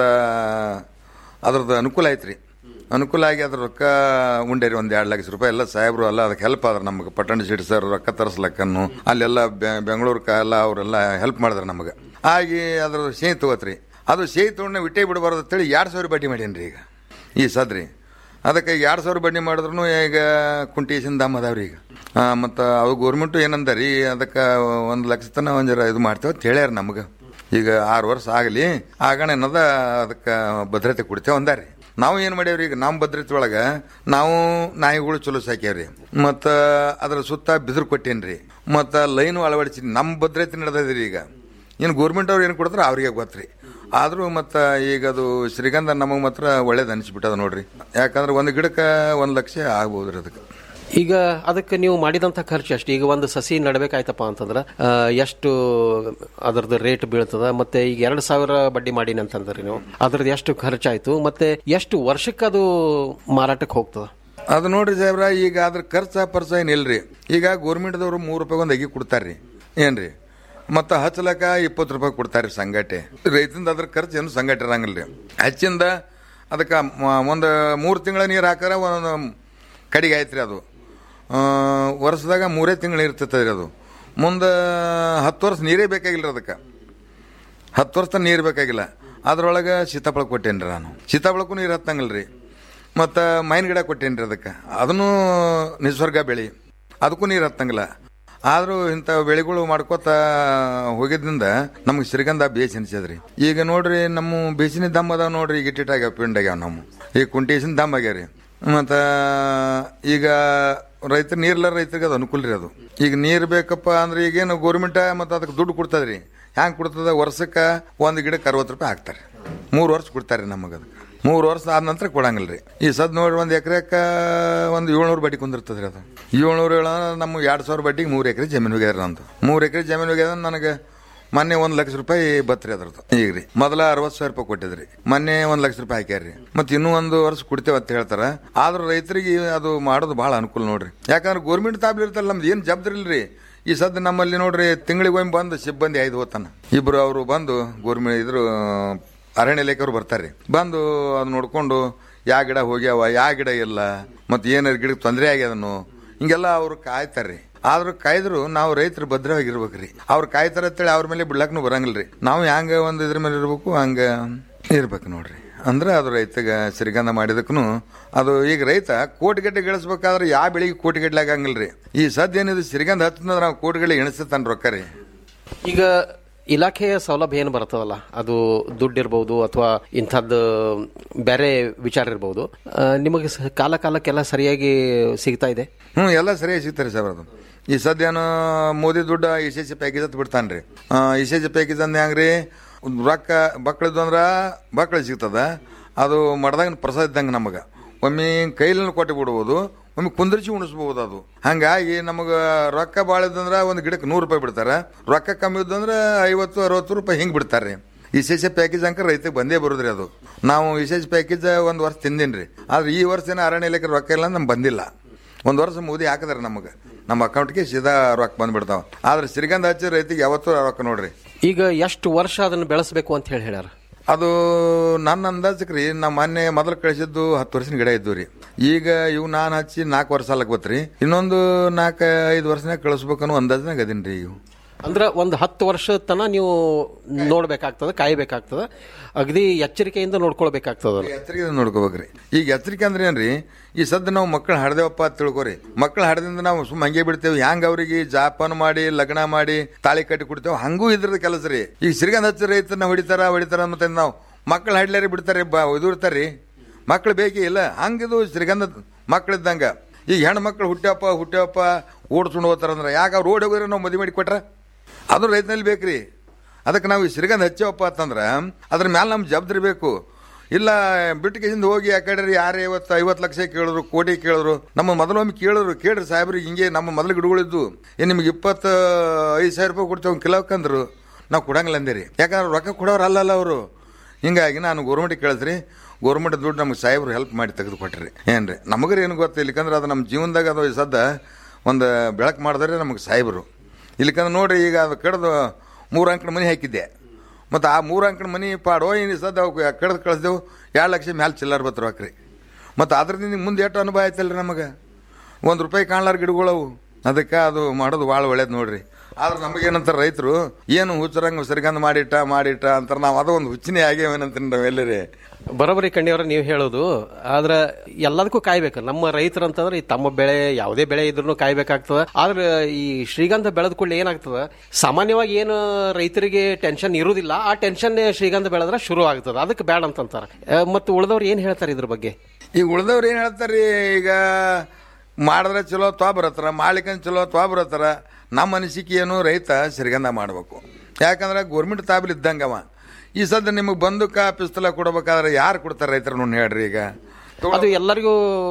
ಅದ್ರದ್ದು ಅನುಕೂಲ ಐತ್ರಿ ಅನುಕೂಲ ಆಗಿ ಅದ್ರ ರೊಕ್ಕ ಉಂಡೇರಿ ಒಂದು ಎರಡು ಲಕ್ಷ ರೂಪಾಯಿ ಎಲ್ಲ ಸಾಹೇಬ್ರು ಎಲ್ಲ ಅದಕ್ಕೆ ಹೆಲ್ಪ್ ಆದ್ರೆ ನಮಗೆ ಪಟ್ಟಣ ಶೆಟ್ಟಿ ಸರ್ ರೊಕ್ಕ ತರಿಸ್ಲಕ್ಕನ್ನು ಅಲ್ಲೆಲ್ಲ ಬೆಂಗಳೂರ್ಕ ಎಲ್ಲ ಅವರೆಲ್ಲ ಹೆಲ್ಪ್ ಮಾಡಿದ್ರು ನಮಗೆ ಆಗಿ ಅದ್ರ ಸೇಹಿ ತಗೋತ್ರಿ ಅದು ಸೇಹಿ ತೊಗೊಂಡು ವಿಟ್ಟೆ ಬಿಡಬಾರ್ದು ಅಂತೇಳಿ ಎರಡು ಸಾವಿರ ಬಡ್ಡಿ ಮಾಡೀನಿ ಈಗ ಈ ಸದ್ರಿ ಅದಕ್ಕೆ ಈಗ ಎರಡು ಸಾವಿರ ಬಡ್ಡಿ ಮಾಡಿದ್ರು ಈಗ ಕುಂಟೇಶನ್ ದಾಮ್ ಅದಾವ್ರಿ ಈಗ ಮತ್ತು ಅವು ಗೋರ್ಮೆಂಟು ಏನಂದ ರೀ ಅದಕ್ಕೆ ಒಂದು ಲಕ್ಷ ತನ ಒಂದು ಜರ ಇದು ಮಾಡ್ತೇವೆ ಅಂತ ಹೇಳ್ಯಾರ ನಮ್ಗೆ ಈಗ ಆರು ವರ್ಷ ಆಗಲಿ ಆಗಣ ಏನದ ಅದಕ್ಕೆ ಭದ್ರತೆ ಕೊಡ್ತೇವೆ ಅಂದಾರಿ ನಾವು ಏನು ಮಾಡ್ಯಾವ್ರಿ ಈಗ ನಮ್ಮ ಭದ್ರತೆ ಒಳಗೆ ನಾವು ನಾಯಿಗಳು ಚಲೋ ಸಾಕ್ಯಾವ್ರಿ ಮತ್ತು ಅದ್ರ ಸುತ್ತ ಬಿದಿರು ಕೊಟ್ಟೇನ್ರಿ ಮತ್ತು ಲೈನು ಅಳವಡಿಸಿ ನಮ್ಮ ಭದ್ರತೆ ನಡೆದದ್ರಿ ಈಗ ಇನ್ನು ಗೋರ್ಮೆಂಟ್ ಅವ್ರು ಏನು ಕೊಡ್ತಾರೆ ಅವ್ರಿಗೆ ಗೊತ್ತ್ರಿ ಆದರೂ ಮತ್ತು ಈಗ ಅದು ಶ್ರೀಗಂಧ ನಮಗೆ ಮಾತ್ರ ಒಳ್ಳೇದು ಅನಿಸ್ಬಿಟ್ಟದ ನೋಡ್ರಿ ಯಾಕಂದ್ರೆ ಒಂದು ಗಿಡಕ್ಕೆ ಒಂದು ಲಕ್ಷ ಆಗ್ಬೋದ್ರಿ ಅದಕ್ಕೆ ಈಗ ಅದಕ್ಕೆ ನೀವು ಮಾಡಿದಂಥ ಖರ್ಚು ಎಷ್ಟು ಈಗ ಒಂದು ಸಸಿ ನಡಬೇಕಾಯ್ತಪ್ಪ ಅಂತಂದ್ರೆ ಆ, ಎಷ್ಟು ಅದರದ್ದು ರೇಟ್ ಬೀಳ್ತದ ಮತ್ತೆ ಈಗ ಎರಡು ಸಾವಿರ ಬಡ್ಡಿ ಮಾಡೀನಿ ಅಂತಂದ್ರಿ ನೀವು ಅದ್ರದ್ದು ಎಷ್ಟು ಖರ್ಚಾಯ್ತು ಮತ್ತೆ ಎಷ್ಟು ವರ್ಷಕ್ಕೆ ಅದು ಮಾರಾಟಕ್ಕೆ ಹೋಗ್ತದ ಅದು ನೋಡ್ರಿ ಸಾಹೇಬ್ರ ಈಗ ಅದ್ರ ಖರ್ಚು ಪರ್ಚ ಏನಿಲ್ರಿ ಈಗ ಗೋರ್ಮೆಂಟ್ದವ್ರು ಮೂರು ರೂಪಾಯಿ ಒಂದು ಅಗಿ ಕೊಡ್ತಾರ್ರಿ ಏನ್ರಿ ಮತ್ತು ಹಚ್ಚಲಕ ಇಪ್ಪತ್ತು ರೂಪಾಯಿ ಕೊಡ್ತಾರೆ ಸಂಗಟೆ ರೈತಂದ ಅದ್ರ ಖರ್ಚು ಏನು ಸಂಗಟೆ ಇರಂಗಿಲ್ಲ ರೀ ಹಚ್ಚಿಂದ ಅದಕ್ಕೆ ಒಂದು ಮೂರು ತಿಂಗಳ ನೀರು ಹಾಕಾರ ಒಂದು ಕಡಿಗೆ ಆಯ್ತು ರೀ ಅದು ಆ, ವರ್ಷದಾಗ ಮೂರೇ ತಿಂಗಳು ಇರ್ತೈತೆ ರೀ ಅದು ಮುಂದೆ ಹತ್ತು ವರ್ಷ ನೀರೇ ಬೇಕಾಗಿಲ್ಲ ಅದಕ್ಕೆ ಹತ್ತು ವರ್ಷ ನೀರು ಬೇಕಾಗಿಲ್ಲ ಅದ್ರೊಳಗೆ ಸೀತಾಫಲ ಕೊಟ್ಟೇನಿ ರೀ ನಾನು ಸೀತಾಫಲಕ್ಕೂ ನೀರು ಹತ್ತಂಗಿಲ್ಲ ರೀ ಮತ್ತು ಮೈನ್ ಗಿಡ ಕೊಟ್ಟೇನಿ ರೀ ಅದಕ್ಕೆ ಅದನ್ನು ನಿಸರ್ಗ ಬೆಳೆ ಅದಕ್ಕೂ ನೀರು ಹತ್ತಂಗಿಲ್ಲ ಆದರೂ ಇಂಥ ಬೆಳೆಗಳು ಮಾಡ್ಕೋತ ಹೋಗಿದ್ದಿಂದ ನಮ್ಗೆ ಶ್ರೀಗಂಧ ಬೇಸ್ ಅನ್ಸದ್ರಿ ಈಗ ನೋಡ್ರಿ ನಮ್ಮ ಬೇಸಿನ ದಮ್ ಅದಾವ ನೋಡ್ರಿ ಈಗ ಇಟ್ಟಿಟ್ಟಾಗ್ಯಾವ ಪಿಂಡ್ ಆಗ್ಯಾವ ನಮ್ಮ ಈಗ ಕುಂಟೇಸಿನ ದಮ್ ಆಗ್ಯಾವ ರೀ ಮತ್ತು ಈಗ ರೈತ ನೀರ್ಲ ರೈತರಿಗೆ ಅದು ಅನುಕೂಲ ರೀ ಅದು ಈಗ ನೀರು ಬೇಕಪ್ಪ ಅಂದ್ರೆ ಈಗೇನು ಗೋರ್ಮೆಂಟ ಮತ್ತು ಅದಕ್ಕೆ ದುಡ್ಡು ಕೊಡ್ತದ್ರಿ ಹ್ಯಾಂಗೆ ಕೊಡ್ತದ ವರ್ಷಕ್ಕೆ ಒಂದು ಗಿಡಕ್ಕೆ ಅರವತ್ತು ರೂಪಾಯಿ ಹಾಕ್ತಾರೆ ಮೂರು ವರ್ಷ ಕೊಡ್ತಾರೆ ನಮಗೆ ಅದಕ್ಕೆ ಮೂರು ವರ್ಷ ಆದ ನಂತರ ಕೊಡಂಗಿಲ್ಲ ರೀ ಈ ಸದ್ ನೋಡ್ರಿ ಒಂದು ಎಕರೆಕ್ಕೆ ಒಂದು ಏಳ್ನೂರು ಬಡ್ಡಿ ಕುಂದಿರ್ತದೆ ರೀ ಅದು ಏಳ್ನೂರು ಏಳು ನಮ್ಮ ಎರಡು ಸಾವಿರ ಬಡ್ಡಿಗೆ ಮೂರು ಎಕರೆ ಜಮೀನು ಹೋಗ್ಯದ ನಂದು ಮೂರು ಎಕರೆ ಜಮೀನು ಹೋಗ್ಯದ ನನಗೆ ಮೊನ್ನೆ ಒಂದು ಲಕ್ಷ ರೂಪಾಯಿ ಬತ್ರಿ ಅದ್ರದ್ದು ಈಗ ರೀ ಮೊದಲ ಅರವತ್ತು ಸಾವಿರ ರೂಪಾಯಿ ಕೊಟ್ಟಿದ್ರಿ ಮೊನ್ನೆ ಒಂದು ಲಕ್ಷ ರೂಪಾಯಿ ಹಾಕ್ಯಾರ್ರಿ ಮತ್ತೆ ಇನ್ನೂ ಒಂದು ವರ್ಷ ಕೊಡ್ತೇವೆ ಅಂತ ಹೇಳ್ತಾರ ಆದ್ರೂ ರೈತರಿಗೆ ಅದು ಮಾಡೋದು ಭಾಳ ಅನುಕೂಲ ನೋಡ್ರಿ ಯಾಕಂದ್ರೆ ಗೋರ್ಮೆಂಟ್ ತಾಬ್ಲಿ ಇರ್ತಲ್ಲ ನಮ್ದು ಏನು ಜವಾಬ್ದಾರಿ ಇಲ್ರಿ ಈ ಸದ್ಯ ನಮ್ಮಲ್ಲಿ ನೋಡ್ರಿ ತಿಂಗಳಿಗೆ ಒಮ್ಮೆ ಬಂದು ಸಿಬ್ಬಂದಿ ಐದು ಹೋತಾನ ಇಬ್ರು ಅವರು ಬಂದು ಗೋರ್ಮೆಂಟ್ ಇದ್ರು ಅರಣ್ಯ ಇಲಾಖೆಯವ್ರು ಬರ್ತಾರೆ ಬಂದು ಅದು ನೋಡ್ಕೊಂಡು ಯಾ ಗಿಡ ಹೋಗ್ಯಾವ ಯಾ ಗಿಡ ಇಲ್ಲ ಮತ್ತೆ ಏನಾರು ಗಿಡಕ್ಕೆ ತೊಂದರೆ ಆಗ್ಯದನು ಹಿಂಗೆಲ್ಲ ಅವ್ರು ಕಾಯ್ತಾರ್ರಿ ಆದ್ರೂ ಕಾಯ್ದ್ರು ನಾವು ರೈತರು ಭದ್ರವಾಗಿರ್ಬೇಕ್ರಿ ಅವ್ರು ಕಾಯ್ತಾರ ಅಂತೇಳಿ ಅವ್ರ ಮೇಲೆ ಬಿಡ್ಲಕ್ನು ಬರಂಗಿಲ್ರಿ ನಾವು ಹ್ಯಾಂಗ ಒಂದು ಇದ್ರ ಮೇಲೆ ಇರ್ಬೇಕು ಹಂಗ ಇರ್ಬೇಕು ನೋಡ್ರಿ ಅಂದ್ರೆ ಅದು ರೈತಗ ಶ್ರೀಗಂಧ ಮಾಡಿದಕ್ಕೂ ಅದು ಈಗ ರೈತ ಕೋಟಿಗಟ್ಟೆ ಗಳಿಸ್ಬೇಕಾದ್ರೆ ಯಾವ ಬೆಳಿಗ್ಗೆ ಕೋಟಿಗಟ್ಟಲೆ ಆಗಂಗಿಲ್ರಿ ಈ ಸದ್ಯ ಏನಿದೆ ಶ್ರೀಗಂಧ ಹತ್ತಂದ್ರೆ ನಾವು ಕೋಟಿಗಟ್ಟಲೆ ಎಣಿಸ್ತಾನ ರೊಕ್ಕ ರೀ ಈಗ ಇಲಾಖೆಯ ಸೌಲಭ್ಯ ಏನು ಬರ್ತದಲ್ಲ ಅದು ದುಡ್ಡು ಇರ್ಬೋದು ಅಥವಾ ಇಂಥದ್ದು ಬೇರೆ ವಿಚಾರ ಇರ್ಬೋದು ಆ, ನಿಮಗೆ ಸ- ಕಾಲ ಕಾಲಕ್ಕೆಲ್ಲ ಸರಿಯಾಗಿ ಸಿಗ್ತಾ ಇದೆ ಹ್ಞೂ ಎಲ್ಲ ಸರಿಯಾಗಿ ಸಿಗ್ತಾರೆ ಸರ್ ಅದು ಈ ಸದ್ಯನು ಮೋದಿ ದುಡ್ಡು ಎಸ್ ಎಸ್ ಸಿ ಪ್ಯಾಕೇಜ್ ಅಂತ ಬಿಡ್ತಾನ್ರಿ ಎಸ್ ಎಸ್ ಸಿ ಪ್ಯಾಕೇಜ್ ಅಂದ್ ಹೆಂಗ್ರಿ ರೊಕ್ಕ ಮಕ್ಳದ್ದು ಅಂದ್ರ ಮಕ್ಳಿಗೆ ಸಿಗ್ತದ ಅದು ಮಡ್ದಾಗ ಪ್ರಸಾದ ಇದ್ದಂಗೆ ನಮಗೆ ಒಮ್ಮೆ ಕೈಲನ್ನು ಕೊಟ್ಟು ಬಿಡ್ಬೋದು ಒಮ್ಮೆ ಕುಂದ್ರಿಸಿ ಉಣಿಸ್ಬೋದು ಅದು ಹಂಗಾಗಿ ನಮಗೆ ರೊಕ್ಕ ಭಾಳ ಇದ್ದಂದ್ರೆ ಒಂದು ಗಿಡಕ್ಕೆ ನೂರು ರೂಪಾಯಿ ಬಿಡ್ತಾರೆ ರೊಕ್ಕ ಕಮ್ಮಿ ಇದ್ದಂದ್ರೆ ಐವತ್ತು ಅರವತ್ತು ರೂಪಾಯಿ ಹಿಂಗೆ ಬಿಡ್ತಾರೆ ರೀ ವಿಶೇಷ ಪ್ಯಾಕೇಜ್ ಅಂಕ ರೈತಗೆ ಬಂದೇ ಬರೋದ್ರಿ ಅದು ನಾವು ವಿಶೇಷ ಪ್ಯಾಕೇಜ್ ಒಂದು ವರ್ಷ ತಿಂದೀನಿ ರೀ ಆದ್ರೆ ಈ ವರ್ಷ ಏನೋ ಅರಣ್ಯ ಇಲಾಖೆ ರೊಕ್ಕ ಇಲ್ಲ ನಮ್ಗೆ ಬಂದಿಲ್ಲ ಒಂದು ವರ್ಷ ಮೋದಿ ಹಾಕಿದಾರೆ ನಮಗೆ ನಮ್ಮ ಅಕೌಂಟ್ಗೆ ಸೀದಾ ರೊಕ್ಕ ಬಂದ್ಬಿಡ್ತಾವ ಆದ್ರೆ ಶ್ರೀಗಂಧ ಹಚ್ಚಿ ರೈತಿಗೆ ಯಾವತ್ತೂ ರೊಕ್ಕ ನೋಡ್ರಿ ಈಗ ಎಷ್ಟು ವರ್ಷ ಅದನ್ನು ಬೆಳೆಸಬೇಕು ಅಂತ ಹೇಳಿ ಹೇಳ್ಯಾರ ಅದು ನನ್ನ ಅಂದಾಜಕ್ಕೆ ರೀ ನಮ್ಮ ಮೊನ್ನೆ ಮೊದಲು ಕಳಿಸಿದ್ದು ಹತ್ತು ವರ್ಷದ ಗಿಡ ಇದ್ದು ರೀ ಈಗ ಇವು ನಾನು ಹಚ್ಚಿ ನಾಲ್ಕು ವರ್ಷ ಸಾಲಕ್ಕೆ ಬತ್ರಿ ಇನ್ನೊಂದು ನಾಲ್ಕು ಐದು ವರ್ಷನಾಗ ಕಳಿಸ್ಬೇಕನ್ನೋ ಅಂದಾಜ್ನಾಗ ಅದೀನಿ ರೀ ಇವು ಅಂದ್ರೆ ಒಂದು ಹತ್ತು ವರ್ಷ ತನ ನೀವು ನೋಡ್ಬೇಕಾಗ್ತದ ಕಾಯ್ಬೇಕಾಗ್ತದ ಅಗದಿ ಎಚ್ಚರಿಕೆಯಿಂದ ನೋಡ್ಕೊಳ್ಬೇಕಾಗ್ತದ ಎಚ್ಚರಿಕೆ ನೋಡ್ಕೋಬೇಕ್ರಿ ಈಗ ಎಚ್ಚರಿಕೆ ಅಂದ್ರೆ ಏನ್ರಿ ಈ ಸದ್ದ ನಾವು ಮಕ್ಕಳು ಹಡ್ದೇವಪ್ಪ ಅಂತ ತಿಳ್ಕೊರಿ ಮಕ್ಕಳು ಹಡ್ದಿಂದ ನಾವು ಸುಮ್ಮ ಹಂಗೆ ಬಿಡ್ತೇವೆ ಹ್ಯಾಂಗ ಅವ್ರಿಗೆ ಜಾಪಾನ್ ಮಾಡಿ ಲಗ್ನ ಮಾಡಿ ತಾಳಿ ಕಟ್ಟಿ ಕೊಡ್ತೇವೆ ಹಂಗೂ ಇದ್ರದ ಕೆಲಸ ರೀ ಈಗ ಶ್ರೀಗಂಧ ಹಚ್ಚ ರೈತನ ಹೊಡಿತಾರ ಹೊಡಿತಾರ ಮತ್ತೆ ನಾವು ಮಕ್ಕಳು ಹಡ್ಲಾರಿ ಬಿಡ್ತಾರೆ ಬಾ ಇದು ಇರ್ತಾರ್ರಿ ಮಕ್ಕಳು ಬೇಕೇ ಇಲ್ಲ ಹಂಗಿದು ಶ್ರೀಗಂಧ ಮಕ್ಕಳಿದ್ದಂಗ ಈಗ ಹೆಣ್ಣು ಮಕ್ಕಳು ಹುಟ್ಟ್ಯಪ್ಪ ಹುಟ್ಟ್ಯಪ್ಪ ಓಡಿಸ್ಕೊಂಡು ಹೋಗ್ತಾರಂದ್ರೆ ಯಾಕೆ ಅವ್ರು ಓಡಿ ಹೋಗಿದ್ರೆ ನಾವು ಮದುವೆ ಮಾಡಿ ಕೊಟ್ರ ಅದು ರೈತನಲ್ಲಿ ಬೇಕ್ರಿ ಅದಕ್ಕೆ ನಾವು ಈ ಶ್ರೀಗಂಧ ಹಚ್ಚವಪ್ಪ ಅಂತಂದ್ರೆ ಅದ್ರ ಮ್ಯಾಲೆ ನಮ್ಮ ಜವಾಬ್ದಾರಿ ಬೇಕು ಇಲ್ಲ ಬಿಟ್ಟಿಗೆಯಿಂದ ಹೋಗಿ ಆ ಕಡೆ ಯಾರು ಐವತ್ತು ಐವತ್ತು ಲಕ್ಷ ಕೇಳಿದ್ರು ಕೋಟಿ ಕೇಳಿದ್ರು ನಮ್ಮ ಮೊದಲೊಮ್ಮೆ ಕೇಳಿದ್ರು ಕೇಳ್ರಿ ಸಾಹೇಬ್ರಿಗೆ ಹಿಂಗೆ ನಮ್ಮ ಮೊದಲು ಗಿಡಗಳಿದ್ದು ಏನು ನಿಮ್ಗೆ ಇಪ್ಪತ್ತು ಐದು ಸಾವಿರ ರೂಪಾಯಿ ಕೊಡ್ತೇವೆ ಒಂದು ಕಿಲೋಕ್ಕಂದ್ರು ನಾವು ಕೊಡಂಗಿಲ್ಲ ಅಂದೇರಿ ಯಾಕಂದ್ರೆ ರೊಕ್ಕ ಕೊಡೋರು ಅಲ್ಲಲ್ಲ ಅವರು ಹಿಂಗಾಗಿ ನಾನು ಗೋರ್ಮೆಂಟಿಗೆ ಕೇಳಿದ್ರಿ ಗೋರ್ಮೆಂಟ್ ದುಡ್ಡು ನಮ್ಗೆ ಸಾಹೇಬ್ರು ಹೆಲ್ಪ್ ಮಾಡಿ ತೆಗೆದು ಕೊಟ್ರಿ ಏನ್ರಿ ನಮಗ್ರಿ ಏನು ಗೊತ್ತಿಲ್ಲ ಇಲ್ಲಿಕಂದ್ರೆ ಅದು ನಮ್ಮ ಜೀವನದಾಗ ಅದು ಈ ಸದ್ದ ಒಂದು ಬೆಳಕು ಮಾಡಿದ್ರೆ ನಮಗೆ ಸಾಹೇಬರು ಇಲ್ಲಿಕಂದ್ರೆ ನೋಡ್ರಿ ಈಗ ಅದು ಕಡ್ದು ಮೂರು ಅಂಕಣ ಮನೆ ಹಾಕಿದ್ದೆ ಮತ್ತು ಆ ಮೂರು ಅಂಕಣ ಮನೆ ಪಾಡೋ ಏನು ಸದ್ದ ಕಡ್ದು ಕಳಿಸ್ದೆವು ಎರಡು ಲಕ್ಷ ಮ್ಯಾಲೆ ಚಿಲ್ಲರ್ ಬತ್ತು ಹಾಕ್ರಿ ಮತ್ತು ಅದ್ರಿಂದ ಮುಂದೆ ಎಷ್ಟು ಅನುಭವ ಆಯ್ತಲ್ರಿ ನಮಗೆ ಒಂದು ರೂಪಾಯಿ ಕಾಣ್ಲಾರ ಗಿಡಗಳವು ಅದಕ್ಕೆ ಅದು ಮಾಡೋದು ಭಾಳ ಒಳ್ಳೇದು ನೋಡ್ರಿ ಆದ್ರೆ ನಮಗೇನಂತಾರೆ ರೈತರು ಏನು ಹುಚ್ಚರಂಗ ಸರಿಗಂದ ಮಾಡಿಟ್ಟ ಮಾಡಿಟ್ಟ ಅಂತಾರೆ ನಾವು ಅದು ಒಂದು ಹುಚ್ಚಿನೇ ಆಗ್ಯಾವೇನಂತೀನಿ ನಾವೆಲ್ಲರೇ ಬರೋಬ್ಬರಿ ಕಣ್ಣಿಯವ್ರ ನೀವು ಹೇಳೋದು ಆದ್ರೆ ಎಲ್ಲದಕ್ಕೂ ಕಾಯ್ಬೇಕು ನಮ್ಮ ರೈತರು ಅಂತಂದ್ರೆ ಈ ತಮ್ಮ ಬೆಳೆ ಯಾವುದೇ ಬೆಳೆ ಇದ್ರೂ ಕಾಯ್ಬೇಕಾಗ್ತದ ಆದ್ರೆ ಈ ಶ್ರೀಗಂಧ ಬೆಳೆದ ಕೂಡಲೇ ಏನಾಗ್ತದ ಸಾಮಾನ್ಯವಾಗಿ ಏನು ರೈತರಿಗೆ ಟೆನ್ಷನ್ ಇರುವುದಿಲ್ಲ ಆ ಟೆನ್ಷನ್ ಶ್ರೀಗಂಧ ಬೆಳೆದ್ರೆ ಶುರು ಆಗ್ತದ ಅದಕ್ಕೆ ಬೇಡ ಅಂತಂತಾರೆ ಮತ್ತು ಉಳಿದವ್ರು ಏನ್ ಹೇಳ್ತಾರೆ ಇದ್ರ ಬಗ್ಗೆ ಈಗ ಉಳ್ದವ್ರು ಏನು ಹೇಳ್ತಾರೆ ಈಗ ಮಾಡಿದ್ರೆ ಚಲೋ ತ್ವಾ ಬರತ್ತಾರ ಮಾಡ್ಲಿಕ್ಕಂದ್ ಚಲೋ ತ್ವಾ ಬರತ್ತಾರ ನಮ್ಮ ಅನಿಸಿಕೆ ಏನು ರೈತ ಶ್ರೀಗಂಧ ಮಾಡಬೇಕು ಯಾಕಂದ್ರೆ ಗೋರ್ಮೆಂಟ್ ತಾಬಿಲ್ ಇದ್ದಂಗವ ಈ ಸದ್ದ ನಿಮಗೆ ಬಂದೂಕ ಪಿಸ್ತಲ ಕೊಡಬೇಕಾದ್ರೆ ಯಾರು ಕೊಡ್ತಾರೆ ರೈತರು ನೋಡಿ ಹೇಳ್ರಿ ಈಗ ಅದು ಎಲ್ಲರಿಗೂ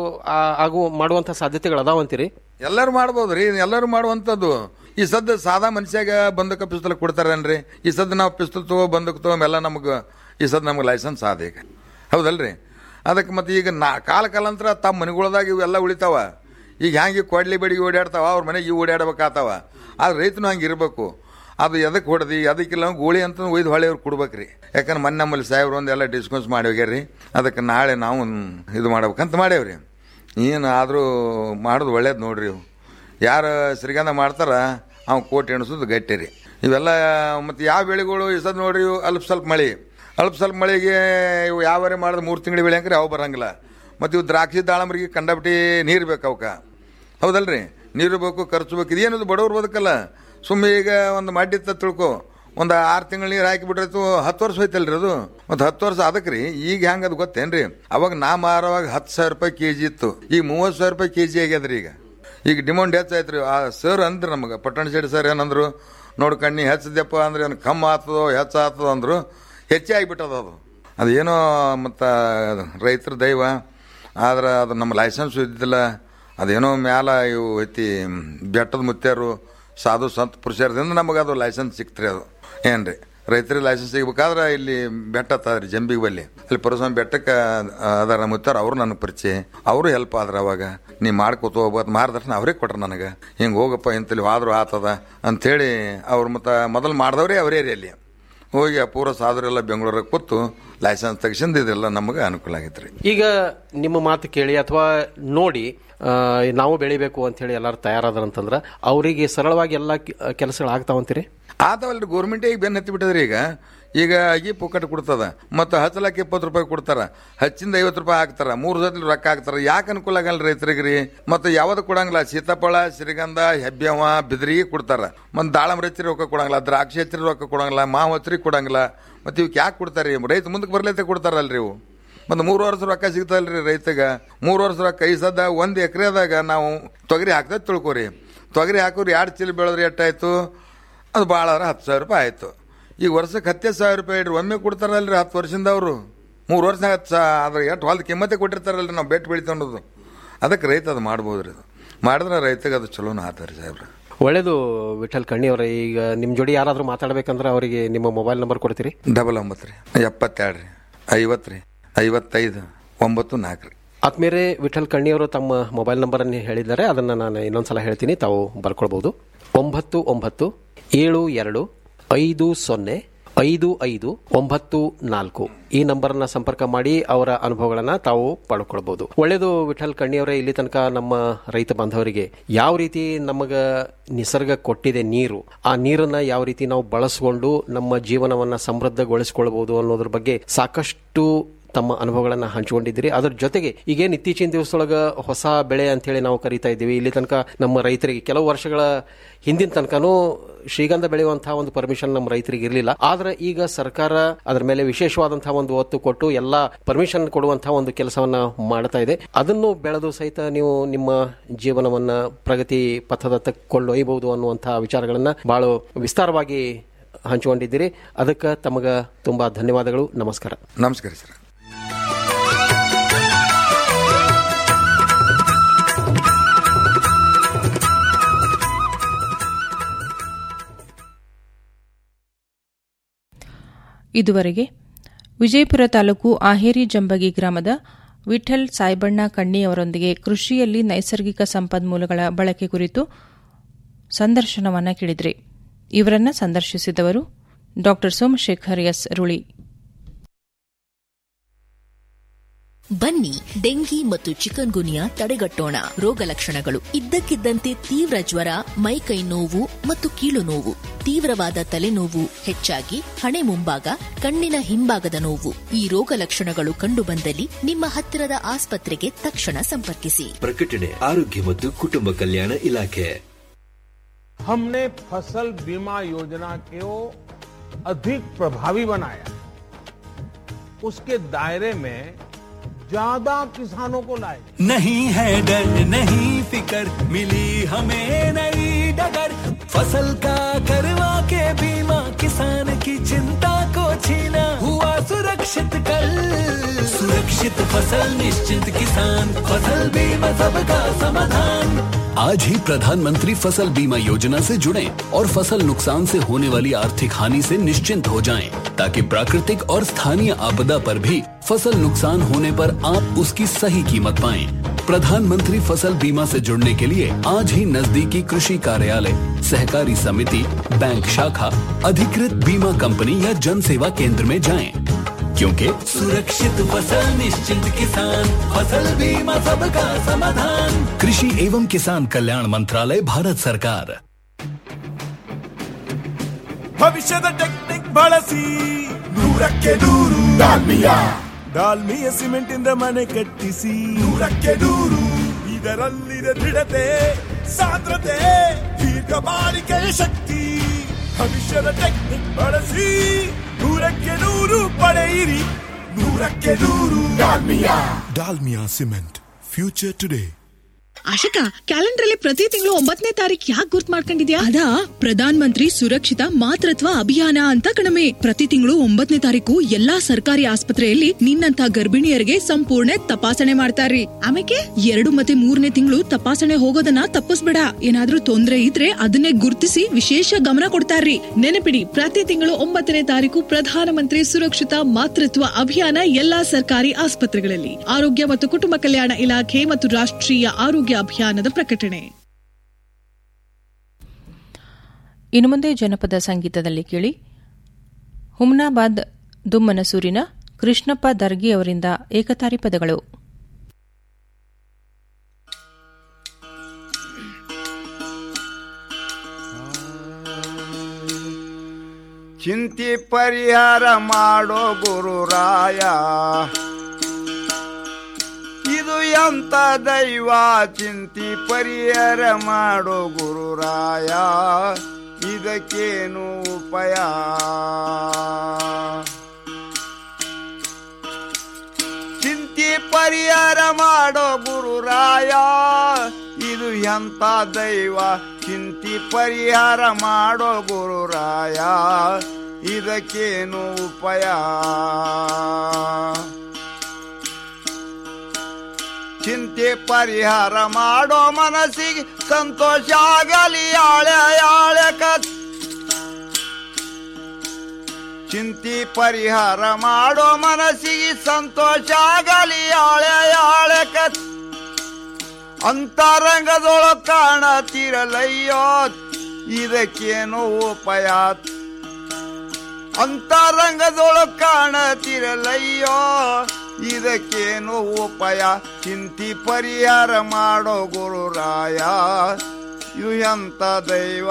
ಆ- ಆಗು ಮಾಡುವಂತ ಸಾಧ್ಯತೆಗಳು ಅದಾವಂತೀರಿ ಎಲ್ಲರೂ ಮಾಡ್ಬೋದು ರೀ ಎಲ್ಲರೂ ಮಾಡುವಂಥದ್ದು ಈ ಸದ್ದ ಸಾದಾ ಮನುಷ್ಯಾಗ ಬಂದೂಕ ಪಿಸ್ತಲ ಕೊಡ್ತಾರೇನ್ರಿ ಈ ಸದ್ದ ನಾವು ಪಿಸ್ತಲ್ ತಗೋ ಬಂದೂಕ್ ತಗೋ ಎಲ್ಲ ನಮಗೆ ಈ ಸದ್ದ ನಮ್ಗೆ ಲೈಸೆನ್ಸ್ ಆದ ಈಗ ಹೌದಲ್ರಿ ಅದಕ್ಕೆ ಮತ್ತೆ ಈಗ ನಾ ಕಾಲ ಕಾಲಾಂತರ ತಮ್ಮ ಮನೆಗಳದಾಗ ಇವೆಲ್ಲ ಉಳಿತಾವ ಈಗ ಹ್ಯಾಂಗೆ ಕೊಡ್ಲಿ ಬಡಿಗೆ ಓಡಾಡ್ತಾವ ಅವ್ರ ಮನೆಗೆ ಇವು ಓಡಾಡ್ಬೇಕಾತಾವ ಆದ್ರೆ ರೈತನು ಹಂಗೆ ಇರಬೇಕು ಅದು ಎದಕ್ಕೆ ಹೊಡೆದಿ ಅದಕ್ಕಿಲ್ಲ ಗೋಳಿ ಅಂತ ಒಯ್ದು ಹೊಳೆ ಅವ್ರು ಕೊಡ್ಬೇಕ್ರಿ ಯಾಕಂದ್ರೆ ಮೊನ್ನೆ ನಮ್ಮಲ್ಲಿ ಸಾಹೇಬ್ರು ಒಂದೆಲ್ಲ ಡಿಸ್ಕೌನ್ಸ್ ಮಾಡಿ ಹೋಗ್ಯಾರ್ರಿ ಅದಕ್ಕೆ ನಾಳೆ ನಾವು ಇದು ಮಾಡ್ಬೇಕಂತ ಮಾಡೇವ್ರಿ ಏನು ಆದರೂ ಮಾಡೋದು ಒಳ್ಳೇದು ನೋಡ್ರಿ ಇವು ಯಾರು ಶ್ರೀಗಂಧ ಮಾಡ್ತಾರ ಅವ್ನು ಕೋಟಿ ಎಣಿಸೋದು ಗಟ್ಟಿ ರೀ ಇವೆಲ್ಲ ಮತ್ತು ಯಾವ ಬೆಳೆಗಳು ಈ ಸದ್ ನೋಡ್ರಿ ಇವು ಅಲ್ಪ ಸ್ವಲ್ಪ ಮಳೆ ಅಲ್ಪ ಸ್ವಲ್ಪ ಮಳೆಗೆ ಇವು ಯಾವಾರೇ ಮಾಡಿದ್ರೆ ಮೂರು ತಿಂಗಳು ಬೆಳೆ ಅಂಕ್ರೆ ಯಾವ ಬರಂಗಿಲ್ಲ ಮತ್ತು ಇವು ದ್ರಾಕ್ಷಿ ದಾಳಂಬರಿಗೆ ಕಂಡಬಿಟ್ಟು ನೀರು ಬೇಕು ಅವಕ್ಕೆ ಹೌದಲ್ರಿ ನೀರು ಬೇಕು ಖರ್ಚು ಬೇಕು ಇದೇನದು ಬಡವ್ರು ಬದುಕಲ್ಲ ಸುಮ್ಮನೆ ಈಗ ಒಂದು ಮಾಡಿತ್ತ ತಿಳ್ಕೊ ಒಂದು ಆರು ತಿಂಗಳು ನೀರು ಹಾಕಿಬಿಟ್ರೆ ಹತ್ತು ವರ್ಷ ಹೋಯ್ತಲ್ರಿ ಅದು ಮತ್ತು ಹತ್ತು ವರ್ಷ ಅದಕ್ಕೆ ರೀ ಈಗ ಹೆಂಗೆ ಅದು ಗೊತ್ತೇನ್ರಿ ಅವಾಗ ನಾ ಮಾರುವಾಗ ಹತ್ತು ಸಾವಿರ ರೂಪಾಯಿ ಕೆ ಜಿ ಇತ್ತು ಈಗ ಮೂವತ್ತು ಸಾವಿರ ರೂಪಾಯಿ ಕೆ ಜಿ ಆಗ್ಯದ್ರಿ ಈಗ ಈಗ ಡಿಮಾಂಡ್ ಹೆಚ್ಚಾಯ್ತು ರೀ ಆ ಸರ್ ಅಂದ್ರು ನಮಗೆ ಪಟ್ಟಣ ಶೆಟ್ಟಿ ಸರ್ ಏನಂದ್ರು ನೋಡ್ಕಣ್ಣಿ ಹೆಚ್ಚದಪ್ಪ ಅಂದ್ರೆ ಏನು ಕಮ್ಮಿ ಆಗ್ತದೋ ಹೆಚ್ಚು ಆಗ್ತದೋ ಅಂದರು ಹೆಚ್ಚೇ ಆಗಿಬಿಟ್ಟದ ಅದು ಅದೇನೋ ಮತ್ತು ರೈತರ ದೈವ ಆದ್ರೆ ಅದು ನಮ್ಮ ಲೈಸೆನ್ಸ್ ಇದ್ದಿಲ್ಲ ಅದೇನೋ ಮ್ಯಾಲ ಇವು ಐತಿ ಬೆಟ್ಟದ ಮುತ್ಯಾರು ಸಾಧು ಸಂತ ಪುರುಷರದಿಂದ ನಮಗೆ ಅದು ಲೈಸೆನ್ಸ್ ಸಿಕ್ತ್ರಿ ಅದು ಏನ್ರಿ ರೈತರಿಗೆ ಲೈಸೆನ್ಸ್ ಸಿಗ್ಬೇಕಾದ್ರೆ ಇಲ್ಲಿ ಬೆಟ್ಟ ಅತ್ತದ್ರಿ ಜಂಬಿಗೆ ಬಲ್ಲಿ ಅಲ್ಲಿ ಪರಸ್ವಾಮಿ ಬೆಟ್ಟಕ್ಕೆ ಅದಾರ ಮುತ್ತಾರ ಅವರು ನನಗೆ ಪರಿಚಯ ಅವರು ಹೆಲ್ಪ್ ಆದ್ರ ಅವಾಗ ನೀ ಮಾಡ್ಕೋತ ಹೋಗ್ಬೋದು ಮಾರ್ದರ್ಶನ ಅವರೇ ಕೊಟ್ರ ನನಗೆ ಹಿಂಗೆ ಹೋಗಪ್ಪ ಇಂತಲ್ಲಿ ಹೋದ್ರು ಆತದ ಅಂಥೇಳಿ ಅವ್ರು ಮತ್ತು ಮೊದಲು ಮಾಡಿದವರೇ ಅವರೇ ರೀ ಅಲ್ಲಿ ಹೋಗಿ ಆ ಪೂರ ಸಾಧುರೆಲ್ಲ ಬೆಂಗಳೂರಿಗೆ ಕೂತು ಲೈಸೆನ್ಸ್ ತೆಗಿಸಿಂದ ಇದೆಲ್ಲ ನಮಗೆ ಅನುಕೂಲ ಆಗೈತೆ ರೀ ಈಗ ನಿಮ್ಮ ಮಾತು ಕೇಳಿ ಅಥವಾ ನೋಡಿ ಆ, ನಾವು ಬೆಳಿಬೇಕು ಅಂತ ಹೇಳಿ ಎಲ್ಲರೂ ತಯಾರಾದ್ರಂತಂದ್ರ ಅವರಿಗೆ ಸರಳವಾಗಿ ಎಲ್ಲ ಕೆಲಸಗಳು ಆಗ್ತಾವಂತೀರಿ ಆತವಲ್ರಿ ಗೋರ್ಮೆಂಟ್ ಈಗ ಬೆನ್ನ ಹತ್ತಿ ಬಿಟ್ಟದ್ರಿ ಈಗ ಈಗ ಅಗಿ ಪುಕ್ಕಟ್ ಕೊಡ್ತದ ಮತ್ತು ಹಚ್ಚಲಕ್ಕೆ ಇಪ್ಪತ್ತು ರೂಪಾಯಿ ಕೊಡ್ತಾರ ಹಚ್ಚಿಂದ ಐವತ್ತು ರೂಪಾಯಿ ಹಾಕ್ತಾರ ಮೂರು ಸತಿ ರೊಕ್ಕ ಹಾಕ್ತಾರ ಯಾಕೆ ಅನುಕೂಲ ಆಗಲ್ಲ ರೈತರಿಗೆ ರೀ ಮತ್ತು ಯಾವ್ದು ಕೊಡಂಗಿಲ್ಲ ಸೀತಾಫಳ ಶ್ರೀಗಂಧ ಹೆಬ್ಬ್ಯವ ಬಿದ್ರಿಗೆ ಕೊಡ್ತಾರ ಮತ್ತು ದಾಳಂಬ್ರಿ ಹಚ್ಚರಿ ರೊಕ್ಕ ಕೊಡಂಗಿಲ್ಲ ದ್ರಾಕ್ಷಿ ಹಚ್ಚರಿ ರೊಕ್ಕ ಕೊಡಂಗಿಲ್ಲ ಮಾವು ಹಚ್ಚರಿ ಕೊಡಂಗಿಲ್ಲ ಮತ್ತು ಇವಕ್ಕೆ ಯಾಕೆ ಕೊಡ್ತಾರೆ ರೈತ ಮುಂದಕ್ಕೆ ಬರ್ಲೈತೆ ಕೊಡ್ತಾರಲ್ರಿ ಇವು ಮತ್ತು ಮೂರು ವರ್ಷ ರೊಕ್ಕ ಸಿಗ್ತಲ್ರಿ ರೈತಗ ಮೂರು ವರ್ಷ ರೊಕ್ಕ ಈ ಸದ್ದ ಒಂದು ಎಕರೆದಾಗ ನಾವು ತೊಗರಿ ಹಾಕ್ತದೆ ತಿಳ್ಕೊರಿ ತೊಗರಿ ಹಾಕೋರಿ ಎರಡು ಚೀಲ ಬೆಳೆದ್ರೆ ಎಷ್ಟಾಯ್ತು ಅದು ಭಾಳ ಹತ್ತು ಸಾವಿರ ರೂಪಾಯಿ ಆಯಿತು ಈಗ ವರ್ಷಕ್ಕೆ ಹತ್ತೇ ಸಾವಿರ ರೂಪಾಯಿ ಇಡ್ರಿ ಒಮ್ಮೆ ಕೊಡ್ತಾರಲ್ರಿ ಹತ್ತು ವರ್ಷದಿಂದ ಅವರು ಮೂರು ವರ್ಷನಾಗ ಅದ್ರ ಎಷ್ಟು ಹೊಲದ ಕಿಮ್ಮತ್ತೆ ಕೊಟ್ಟಿರ್ತಾರಲ್ರಿ ನಾವು ಬೆಟ್ಟು ಬೆಳಿತ ಅನ್ನೋದು ಅದಕ್ಕೆ ರೈತ ಅದು ಮಾಡ್ಬೋದು ರೀ ಅದು ಮಾಡಿದ್ರೆ ರೈತಗೆ ಅದು ಚಲೋನ ಆತಾರೆ ಸಾಹೇಬ್ರ ಒಳ್ಳೇದು ವಿಠಲ್ ಕಣ್ಣಿ ಅವರೇ ಈಗ ನಿಮ್ಮ ಜೋಡಿ ಯಾರಾದರೂ ಮಾತಾಡ್ಬೇಕಂದ್ರೆ ಅವರಿಗೆ ನಿಮ್ಮ ಮೊಬೈಲ್ ನಂಬರ್ ಕೊಡ್ತೀರಿ ಡಬಲ್ ಒಂಬತ್ತು ರೀ ಎಪ್ಪತ್ತೆರಡು ರೀ ಐವತ್ತು ರೀ ಐವತ್ತೈದು ಒಂಬತ್ತು ನಾಲ್ಕು ರೀ ಆತ್ಮೇರೆ ವಿಠಲ್ ಕಣ್ಣಿಯವರು ತಮ್ಮ ಮೊಬೈಲ್ ನಂಬರ್ ಅನ್ನು ಹೇಳಿದ್ದಾರೆ ಅದನ್ನ ನಾನು ಇನ್ನೊಂದ್ಸಲ ಹೇಳ್ತೀನಿ ತಾವು ಬರ್ಕೊಳ್ಬಹುದು ಒಂಬತ್ತು ಒಂಬತ್ತು ಏಳು ಎರಡು ಐದು ಸೊನ್ನೆ ಐದು ಐದು ಒಂಬತ್ತು ನಾಲ್ಕು ಈ ನಂಬರ್ನ ಸಂಪರ್ಕ ಮಾಡಿ ಅವರ ಅನುಭವಗಳನ್ನ ತಾವು ಪಡ್ಕೊಳ್ಬಹುದು ಒಳ್ಳೆಯದು ವಿಠಲ್ ಕಣ್ಣಿಯವರೇ ಇಲ್ಲಿ ತನಕ ನಮ್ಮ ರೈತ ಬಾಂಧವರಿಗೆ ಯಾವ ರೀತಿ ನಮಗ ನಿಸರ್ಗ ಕೊಟ್ಟಿದೆ ನೀರು ಆ ನೀರನ್ನ ಯಾವ ರೀತಿ ನಾವು ಬಳಸಿಕೊಂಡು ನಮ್ಮ ಜೀವನವನ್ನ ಸಮೃದ್ಧಗೊಳಿಸಿಕೊಳ್ಬಹುದು ಅನ್ನೋದ್ರ ಬಗ್ಗೆ ಸಾಕಷ್ಟು ತಮ್ಮ ಅನುಭವಗಳನ್ನ ಹಂಚಿಕೊಂಡಿದ್ದೀರಿ ಅದ್ರ ಜೊತೆಗೆ ಈಗೇನ್ ಇತ್ತೀಚಿನ ದಿವಸದೊಳಗ ಹೊಸ ಬೆಳೆ ಅಂತ ಹೇಳಿ ನಾವು ಕರಿತಾ ಇದ್ದೀವಿ ಇಲ್ಲಿ ತನಕ ನಮ್ಮ ರೈತರಿಗೆ ಕೆಲವು ವರ್ಷಗಳ ಹಿಂದಿನ ತನಕನೂ ಶ್ರೀಗಂಧ ಬೆಳೆಯುವಂತಹ ಒಂದು ಪರ್ಮಿಷನ್ ನಮ್ಮ ರೈತರಿಗೆ ಇರಲಿಲ್ಲ ಆದ್ರೆ ಈಗ ಸರ್ಕಾರ ಅದರ ಮೇಲೆ ವಿಶೇಷವಾದಂತಹ ಒಂದು ಒತ್ತು ಕೊಟ್ಟು ಎಲ್ಲಾ ಪರ್ಮಿಷನ್ ಕೊಡುವಂತಹ ಒಂದು ಕೆಲಸವನ್ನ ಮಾಡ್ತಾ ಇದೆ ಅದನ್ನು ಬೆಳೆದು ಸಹಿತ ನೀವು ನಿಮ್ಮ ಜೀವನವನ್ನ ಪ್ರಗತಿ ಪಥದತ್ತ ಕೊಂಡೊಯ್ಯಬಹುದು ಅನ್ನುವಂತಹ ವಿಚಾರಗಳನ್ನ ಬಹಳ ವಿಸ್ತಾರವಾಗಿ ಹಂಚಿಕೊಂಡಿದ್ದೀರಿ ಅದಕ್ಕೆ ತಮಗ ತುಂಬಾ ಧನ್ಯವಾದಗಳು ನಮಸ್ಕಾರ ನಮಸ್ಕಾರ ಸರ್ ಇದುವರೆಗೆ ವಿಜಯಪುರ ತಾಲೂಕು ಆಹೇರಿ ಜಂಬಗಿ ಗ್ರಾಮದ ವಿಠಲ್ ಸಾಯ್ಬಣ್ಣ ಕಣ್ಣಿಯವರೊಂದಿಗೆ ಕೃಷಿಯಲ್ಲಿ ನೈಸರ್ಗಿಕ ಸಂಪನ್ಮೂಲಗಳ ಬಳಕೆ ಕುರಿತು ಸಂದರ್ಶನವನ್ನ ಕೇಳಿದ್ರಿ ಇವರನ್ನ ಸಂದರ್ಶಿಸಿದವರು ಡಾ ಸೋಮಶೇಖರ್ ಎಸ್ ರುಳಿ ಬನ್ನಿ ಡೆಂಗಿ ಮತ್ತು ಚಿಕನ್ ಗುನಿಯಾ ತಡೆಗಟ್ಟೋಣ ರೋಗ ಲಕ್ಷಣಗಳು ಇದ್ದಕ್ಕಿದ್ದಂತೆ ತೀವ್ರ ಜ್ವರ ಮೈಕೈ ನೋವು ಮತ್ತು ಕೀಲು ನೋವು ತೀವ್ರವಾದ ತಲೆನೋವು ಹೆಚ್ಚಾಗಿ ಹಣೆ ಮುಂಭಾಗ ಕಣ್ಣಿನ ಹಿಂಭಾಗದ ನೋವು ಈ ರೋಗ ಲಕ್ಷಣಗಳು ಕಂಡುಬಂದಲ್ಲಿ ನಿಮ್ಮ ಹತ್ತಿರದ ಆಸ್ಪತ್ರೆಗೆ ತಕ್ಷಣ ಸಂಪರ್ಕಿಸಿ ಪ್ರಕಟಣೆ ಆರೋಗ್ಯ ಮತ್ತು ಕುಟುಂಬ ಕಲ್ಯಾಣ ಇಲಾಖೆ हमने फसल बीमा योजना को अधिक प्रभावी बनाया उसके दायरे में ज्यादा किसानों को लाए नहीं है डर नहीं फिकर मिली हमें नई डगर फसल का करवा के बीमा किसान की चिंता को छीना हुआ सुरक्षित कल सुरक्षित फसल निश्चित किसान फसल बीमा सबका समाधान आज ही प्रधानमंत्री फसल बीमा योजना से जुड़ें और फसल नुकसान से होने वाली आर्थिक हानि से निश्चिंत हो जाएं, ताकि प्राकृतिक और स्थानीय आपदा पर भी फसल नुकसान होने पर आप उसकी सही कीमत पाएं। प्रधानमंत्री फसल बीमा से जुड़ने के लिए आज ही नजदीकी कृषि कार्यालय सहकारी समिति बैंक शाखा अधिकृत बीमा कंपनी या जन सेवा केंद्र में जाएं, क्योंकि सुरक्षित फसल निश्चित किसान फसल बीमा सबका समाधान कृषि एवं किसान कल्याण मंत्रालय भारत सरकार ಭವಿಷ್ಯದ ಟೆಕ್ನಿಕ್ ಬಳಸಿ ನೂರಕ್ಕೆ ನೂರು ಡಾಲ್ಮಿಯಾ ಡಾಲ್ಮಿಯ ಸಿಮೆಂಟ್ ಇಂದ ಮನೆ ಕಟ್ಟಿಸಿ ನೂರಕ್ಕೆ ನೂರು ಇದರಲ್ಲಿದೆ ದೃಢತೆ ಸಾಂದ್ರತೆ ದೀರ್ಘ ಬಾಳಿಕೆಯ ಶಕ್ತಿ ಭವಿಷ್ಯದ ಟೆಕ್ನಿಕ್ ಬಳಸಿ ನೂರಕ್ಕೆ ನೂರು ಪಡೆಯಿರಿ ನೂರಕ್ಕೆ ನೂರು Dalmia Dalmia cement future today Ashika calendar ಅಲ್ಲಿ ಪ್ರತಿ ತಿಂಗಳು ಒಂಬತ್ತನೇ ತಾರೀಕು ಯಾಕೆ ಗುರ್ತ್ ಮಾಡ್ಕೊಂಡಿದ್ಯಾ ಅದಾ ಪ್ರಧಾನ ಮಂತ್ರಿ ಸುರಕ್ಷಿತ ಮಾತೃತ್ವ ಅಭಿಯಾನ ಅಂತ ಕಣಮೆ ಪ್ರತಿ ತಿಂಗಳು ಒಂಬತ್ತನೇ ತಾರೀಕು ಎಲ್ಲಾ ಸರ್ಕಾರಿ ಆಸ್ಪತ್ರೆಯಲ್ಲಿ ನಿನ್ನಂತ ಗರ್ಭಿಣಿಯರಿಗೆ ಸಂಪೂರ್ಣ ತಪಾಸಣೆ ಮಾಡ್ತಾರ್ರಿ ಆಮೇಲೆ ಎರಡು ಮತ್ತೆ ಮೂರನೇ ತಿಂಗಳು ತಪಾಸಣೆ ಹೋಗೋದನ್ನ ತಪ್ಪಿಸ್ಬೇಡ ಏನಾದ್ರೂ ತೊಂದ್ರೆ ಇದ್ರೆ ಅದನ್ನೇ ಗುರ್ತಿಸಿ ವಿಶೇಷ ಗಮನ ಕೊಡ್ತಾರ್ರಿ ನೆನಪಿಡಿ ಪ್ರತಿ ತಿಂಗಳು ಒಂಬತ್ತನೇ ತಾರೀಕು ಪ್ರಧಾನಮಂತ್ರಿ ಸುರಕ್ಷಿತ ಮಾತೃತ್ವ ಅಭಿಯಾನ ಎಲ್ಲಾ ಸರ್ಕಾರಿ ಆಸ್ಪತ್ರೆಗಳಲ್ಲಿ ಆರೋಗ್ಯ ಮತ್ತು ಕುಟುಂಬ ಕಲ್ಯಾಣ ಇಲಾಖೆ ಮತ್ತು ರಾಷ್ಟ್ರೀಯ ಆರೋಗ್ಯ ಅಭಿಯಾನದ ಪ್ರಕಟಣೆ ಇನ್ನು ಮುಂದೆ ಜನಪದ ಸಂಗೀತದಲ್ಲಿ ಕೇಳಿ ಹುಮ್ನಾಬಾದ್ ದುಮ್ಮನಸೂರಿನ ಕೃಷ್ಣಪ್ಪ ದರ್ಗಿ ಅವರಿಂದ ಏಕತಾರಿ ಪದಗಳು ಚಿಂತಿ ಪರಿಹಾರ ಮಾಡೋ ಗುರುರಾಯ ಇದು ಎಂತ ದೈವ ಚಿಂತಿ ಪರಿಹಾರ ಮಾಡೋ ಗುರುರಾಯ ಇದಕ್ಕೇನು ಉಪಾಯ ಚಿಂತಿ ಪರಿಹಾರ ಮಾಡೋ ಗುರುರಾಯ ಇದು ಎಂತ ದೈವ ಚಿಂತಿ ಪರಿಹಾರ ಮಾಡೋ ಗುರುರಾಯ ಇದಕ್ಕೇನು ಉಪಾಯ ಪರಿಹಾರ ಮಾಡೋ ಮನಸ್ಸಿಗೆ ಸಂತೋಷ ಆಗಲಿ ಆಳೆ ಆಳೆ ಕತ್ ಚಿಂತಿ ಪರಿಹಾರ ಮಾಡೋ ಮನಸ್ಸಿಗೆ ಸಂತೋಷ ಆಗಲಿ ಆಳೆ ಆಳೆ ಕತ್ ಅಂತರಂಗದೊಳ ಕಾಣತಿರಲಯ್ಯೋ ಇದಕ್ಕೇನು ಉಪಾಯ ಅಂತರಂಗದೊಳ ಕಾಣತಿರಲಯ್ಯೋ ಇದಕ್ಕೇನು ಉಪಾಯ ಚಿಂತಿ ಪರಿಹಾರ ಮಾಡೋ ಗುರುರಾಯ ಇದು ಎಂತ ದೈವ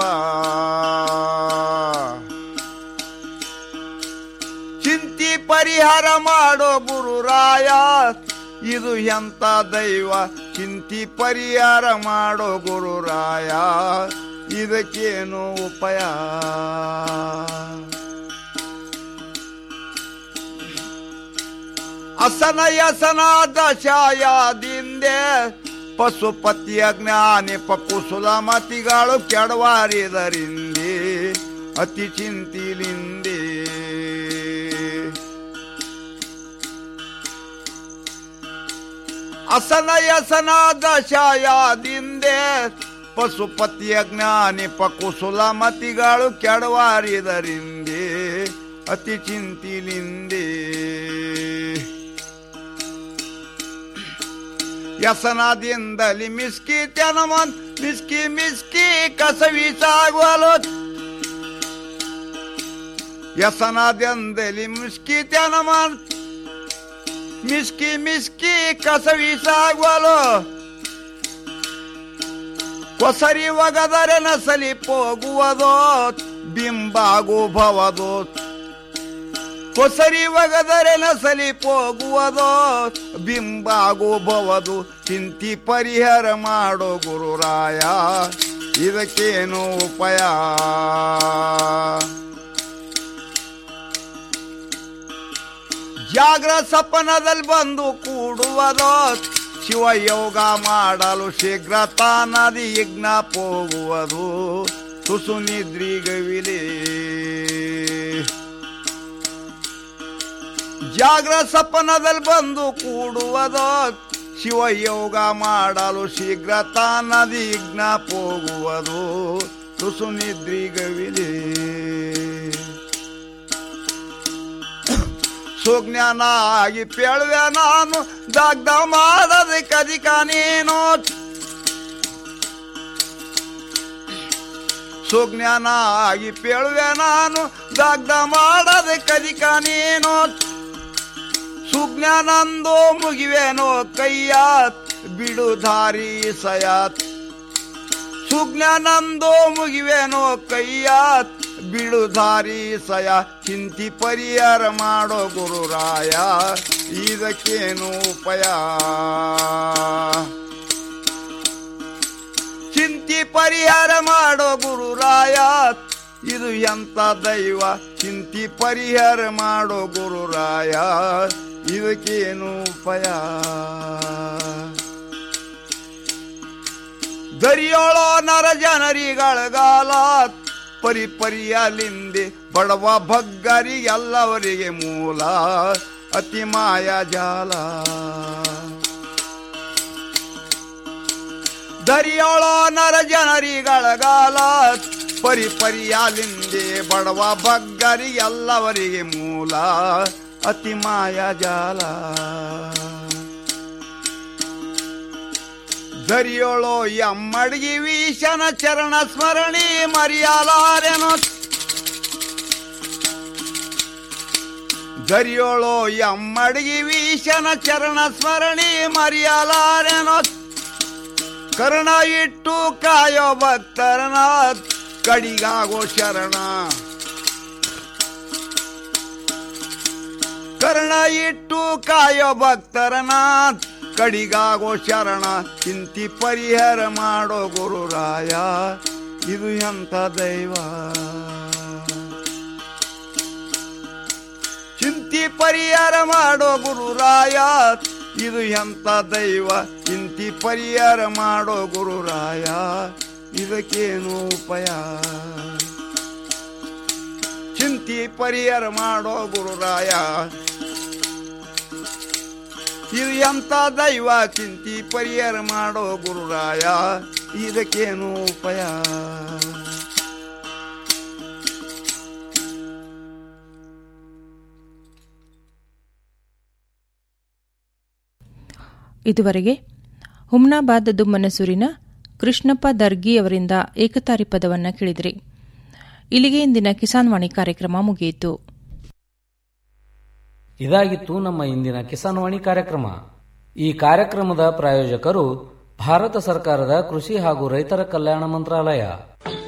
ಚಿಂತಿ ಪರಿಹಾರ ಮಾಡೋ ಗುರುರಾಯ ಇದು ಎಂತ ದೈವ ಚಿಂತಿ ಪರಿಹಾರ ಮಾಡೋ ಗುರುರಾಯ ಇದಕ್ಕೇನು ಉಪಾಯ ಅಸನ ಯಸನ ದಶಾಯದಿಂದೆ ಪಶುಪತಿಯ ಜ್ಞಾನಿ ಪಕುಸುಲ ಮತಿಗಳು ಕೆಡವಾರಿದರಿಂದೆ ಅತಿ ಚಿಂತಿಲಿಂದೆ ಅಸನ ಯಸನ ದಶಾಯದಿಂದೆ ಪಶುಪತಿಯ ಜ್ಞಾನಿ ಪಕುಸುಲ ಮತಿಗಳು ಕೆಡವಾರಿದರಿಂದೆ ಅತಿ ಚಿಂತಿಲಿಂದೆ ವ್ಯಸನದಿಂದಲಿ ಮಿಸ್ಕಿ ತೆನಮನ್ ಮಿಸ್ಕಿ ಮಿಸ್ಕಿ ಕಸವಿ ಸಾಗುವಲು ವ್ಯಸನದಿಂದಲಿ ಮಿಸ್ಕಿ ತೆನಮನ್ ಮಿಸ್ಕಿ ಮಿಸ್ಕಿ ಕಸವಿ ಸಾಗುವಲು ಕೊಸರಿ ಒಗದರೆ ನಸಲಿ ಹೋಗುವುದೋ ಬಿಂಬಾಗು ಭವದೋ ಕೊಸರಿ ಒಗದರೆ ನಸಲಿ ಹೋಗುವುದೋ ಬಿಂಬಾಗು ಭವದು ಚಿಂತಿ ಪರಿಹಾರ ಮಾಡೋ ಗುರುರಾಯ ಇದಕ್ಕೇನು ಉಪಾಯ ಜಾಗ್ರ ಸಪನದಲ್ಲಿ ಬಂದು ಕೂಡುವುದೋ ಶಿವಯೋಗ ಮಾಡಲು ಶೀಘ್ರ ತಾನದಿ ಯಜ್ಞ ಹೋಗುವುದು ತುಸು ನಿದ್ರಿಗವಿಲೆ ಜಾಗ್ರ ಸಪನದಲ್ಲಿ ಬಂದು ಕೂಡುವುದೋ ಶಿವಯೋಗ ಮಾಡಲು ಶೀಘ್ರ ತಾನದಿ ಯಜ್ಞ ಹೋಗುವುದು ತುಸು ನಿದ್ರಿಗವಿಲೆ ಸುಜ್ಞಾನ ಆಗಿ ಪೇಳುವೆ ನಾನು ದಗ್ಧ ಮಾಡದ ಕದಿಕ ನೀನು ಸುಜ್ಞಾನ ಆಗಿ ಪೇಳುವೆ ನಾನು ದಗ್ಧ ಮಾಡದ ಕದಿಕ ನೀನು ಸುಜ್ಞಾನಂದೋ ಮುಗಿವೆನೋ ಕೈಯ ಬಿಡು ದಾರಿ ಸಯಾತ್ ಸುಜ್ಞಾನಂದೋ ಮುಗಿವೆನೋ ಕೈಯ ಬಿಡು ದಾರಿ ಸಯ ಚಿಂತಿ ಪರಿಹಾರ ಮಾಡೋ ಗುರುರಾಯ ಇದಕ್ಕೇನು ಉಪಾಯ ಚಿಂತಿ ಪರಿಹಾರ ಮಾಡೋ ಗುರುರಾಯ ಇದು ಎಂತ ದೈವ ಚಿಂತಿ ಪರಿಹಾರ ಮಾಡೋ ಗುರುರಾಯ ಇದಕ್ಕೇನು ಉಪಾಯ ದರಿಯೋಳೋ ನರ ಜನರಿಗಳಗಾಲ ಪರಿ ಪರಿಯಲಿಂದೆ ಬಡವ ಭಗ್ಗರಿಗೆಲ್ಲವರಿಗೆ ಮೂಲ ಅತಿ ಮಾಯ ಜಾಲ ದರಿಯೋಳೋ ನರ ಜನರಿಗಳಗಾಲ ಪರಿ ಪರಿಯಲಿಂದೆ ಬಡವ ಭಗ್ಗರಿಗೆಲ್ಲವರಿಗೆ ಮೂಲ ಅತಿ ಮಾಯ ಜಾಲ ದರಿಯೋಳೋ ಎಮ್ಮಡ್ಗಿ ವೀಶನ ಚರಣ ಸ್ಮರಣಿ ಮರಿಯಲಾರೆನೋ ದರಿಯೋಳೋ ಎಮ್ಮಡ್ಗಿ ವೀಶನ ಚರಣ ಸ್ಮರಣಿ ಮರಿಯಲಾರೆನೋ ಕರ್ಣ ಇಟ್ಟು ಕಾಯೋ ಭಕ್ತರನ ಕಡಿಗಾಗೋ ಶರಣ ಕರ್ಣ ಇಟ್ಟು ಕಾಯೋ ಭಕ್ತರನ ಕಡಿಗಾಗೋ ಶರಣ ಚಿಂತಿ ಪರಿಹಾರ ಮಾಡೋ ಗುರುರಾಯ ಇದು ಎಂತ ದೈವ ಚಿಂತಿ ಪರಿಹಾರ ಮಾಡೋ ಗುರುರಾಯ ಇದು ಎಂತ ದೈವ ಚಿಂತಿ ಪರಿಹಾರ ಮಾಡೋ ಗುರುರಾಯ ಇದಕ್ಕೇನು ಉಪಾಯ ಚಿಂತಿ ಪರಿಹಾರ ಮಾಡೋ ಗುರುರಾಯ ಇದು ಎಂತ ದೈವ ಚಿಂತಿ ಪರಿಹಾರ ಮಾಡೋ ಗುರುರಾಯ ಇದಕ್ಕೇನು ಉಪಾಯ ಇದುವರೆಗೆ ಹುಮ್ನಾಬಾದ್ ದುಮ್ಮನಸೂರಿನ ಕೃಷ್ಣಪ್ಪ ದರ್ಗಿ ಅವರಿಂದ ಏಕತಾರಿ ಪದವನ್ನು ಕೇಳಿದಿರಿ ಇಲ್ಲಿಗೆ ಇಂದಿನ ಕಿಸಾನ್ ವಾಣಿ ಕಾರ್ಯಕ್ರಮ ಮುಗಿಯಿತು ಇದಾಗಿತ್ತು ನಮ್ಮ ಇಂದಿನ ಕಿಸಾನ್ ವಾಣಿ ಕಾರ್ಯಕ್ರಮ ಈ ಕಾರ್ಯಕ್ರಮದ ಪ್ರಾಯೋಜಕರು ಭಾರತ ಸರ್ಕಾರದ ಕೃಷಿ ಹಾಗೂ ರೈತರ ಕಲ್ಯಾಣ ಮಂತ್ರಾಲಯ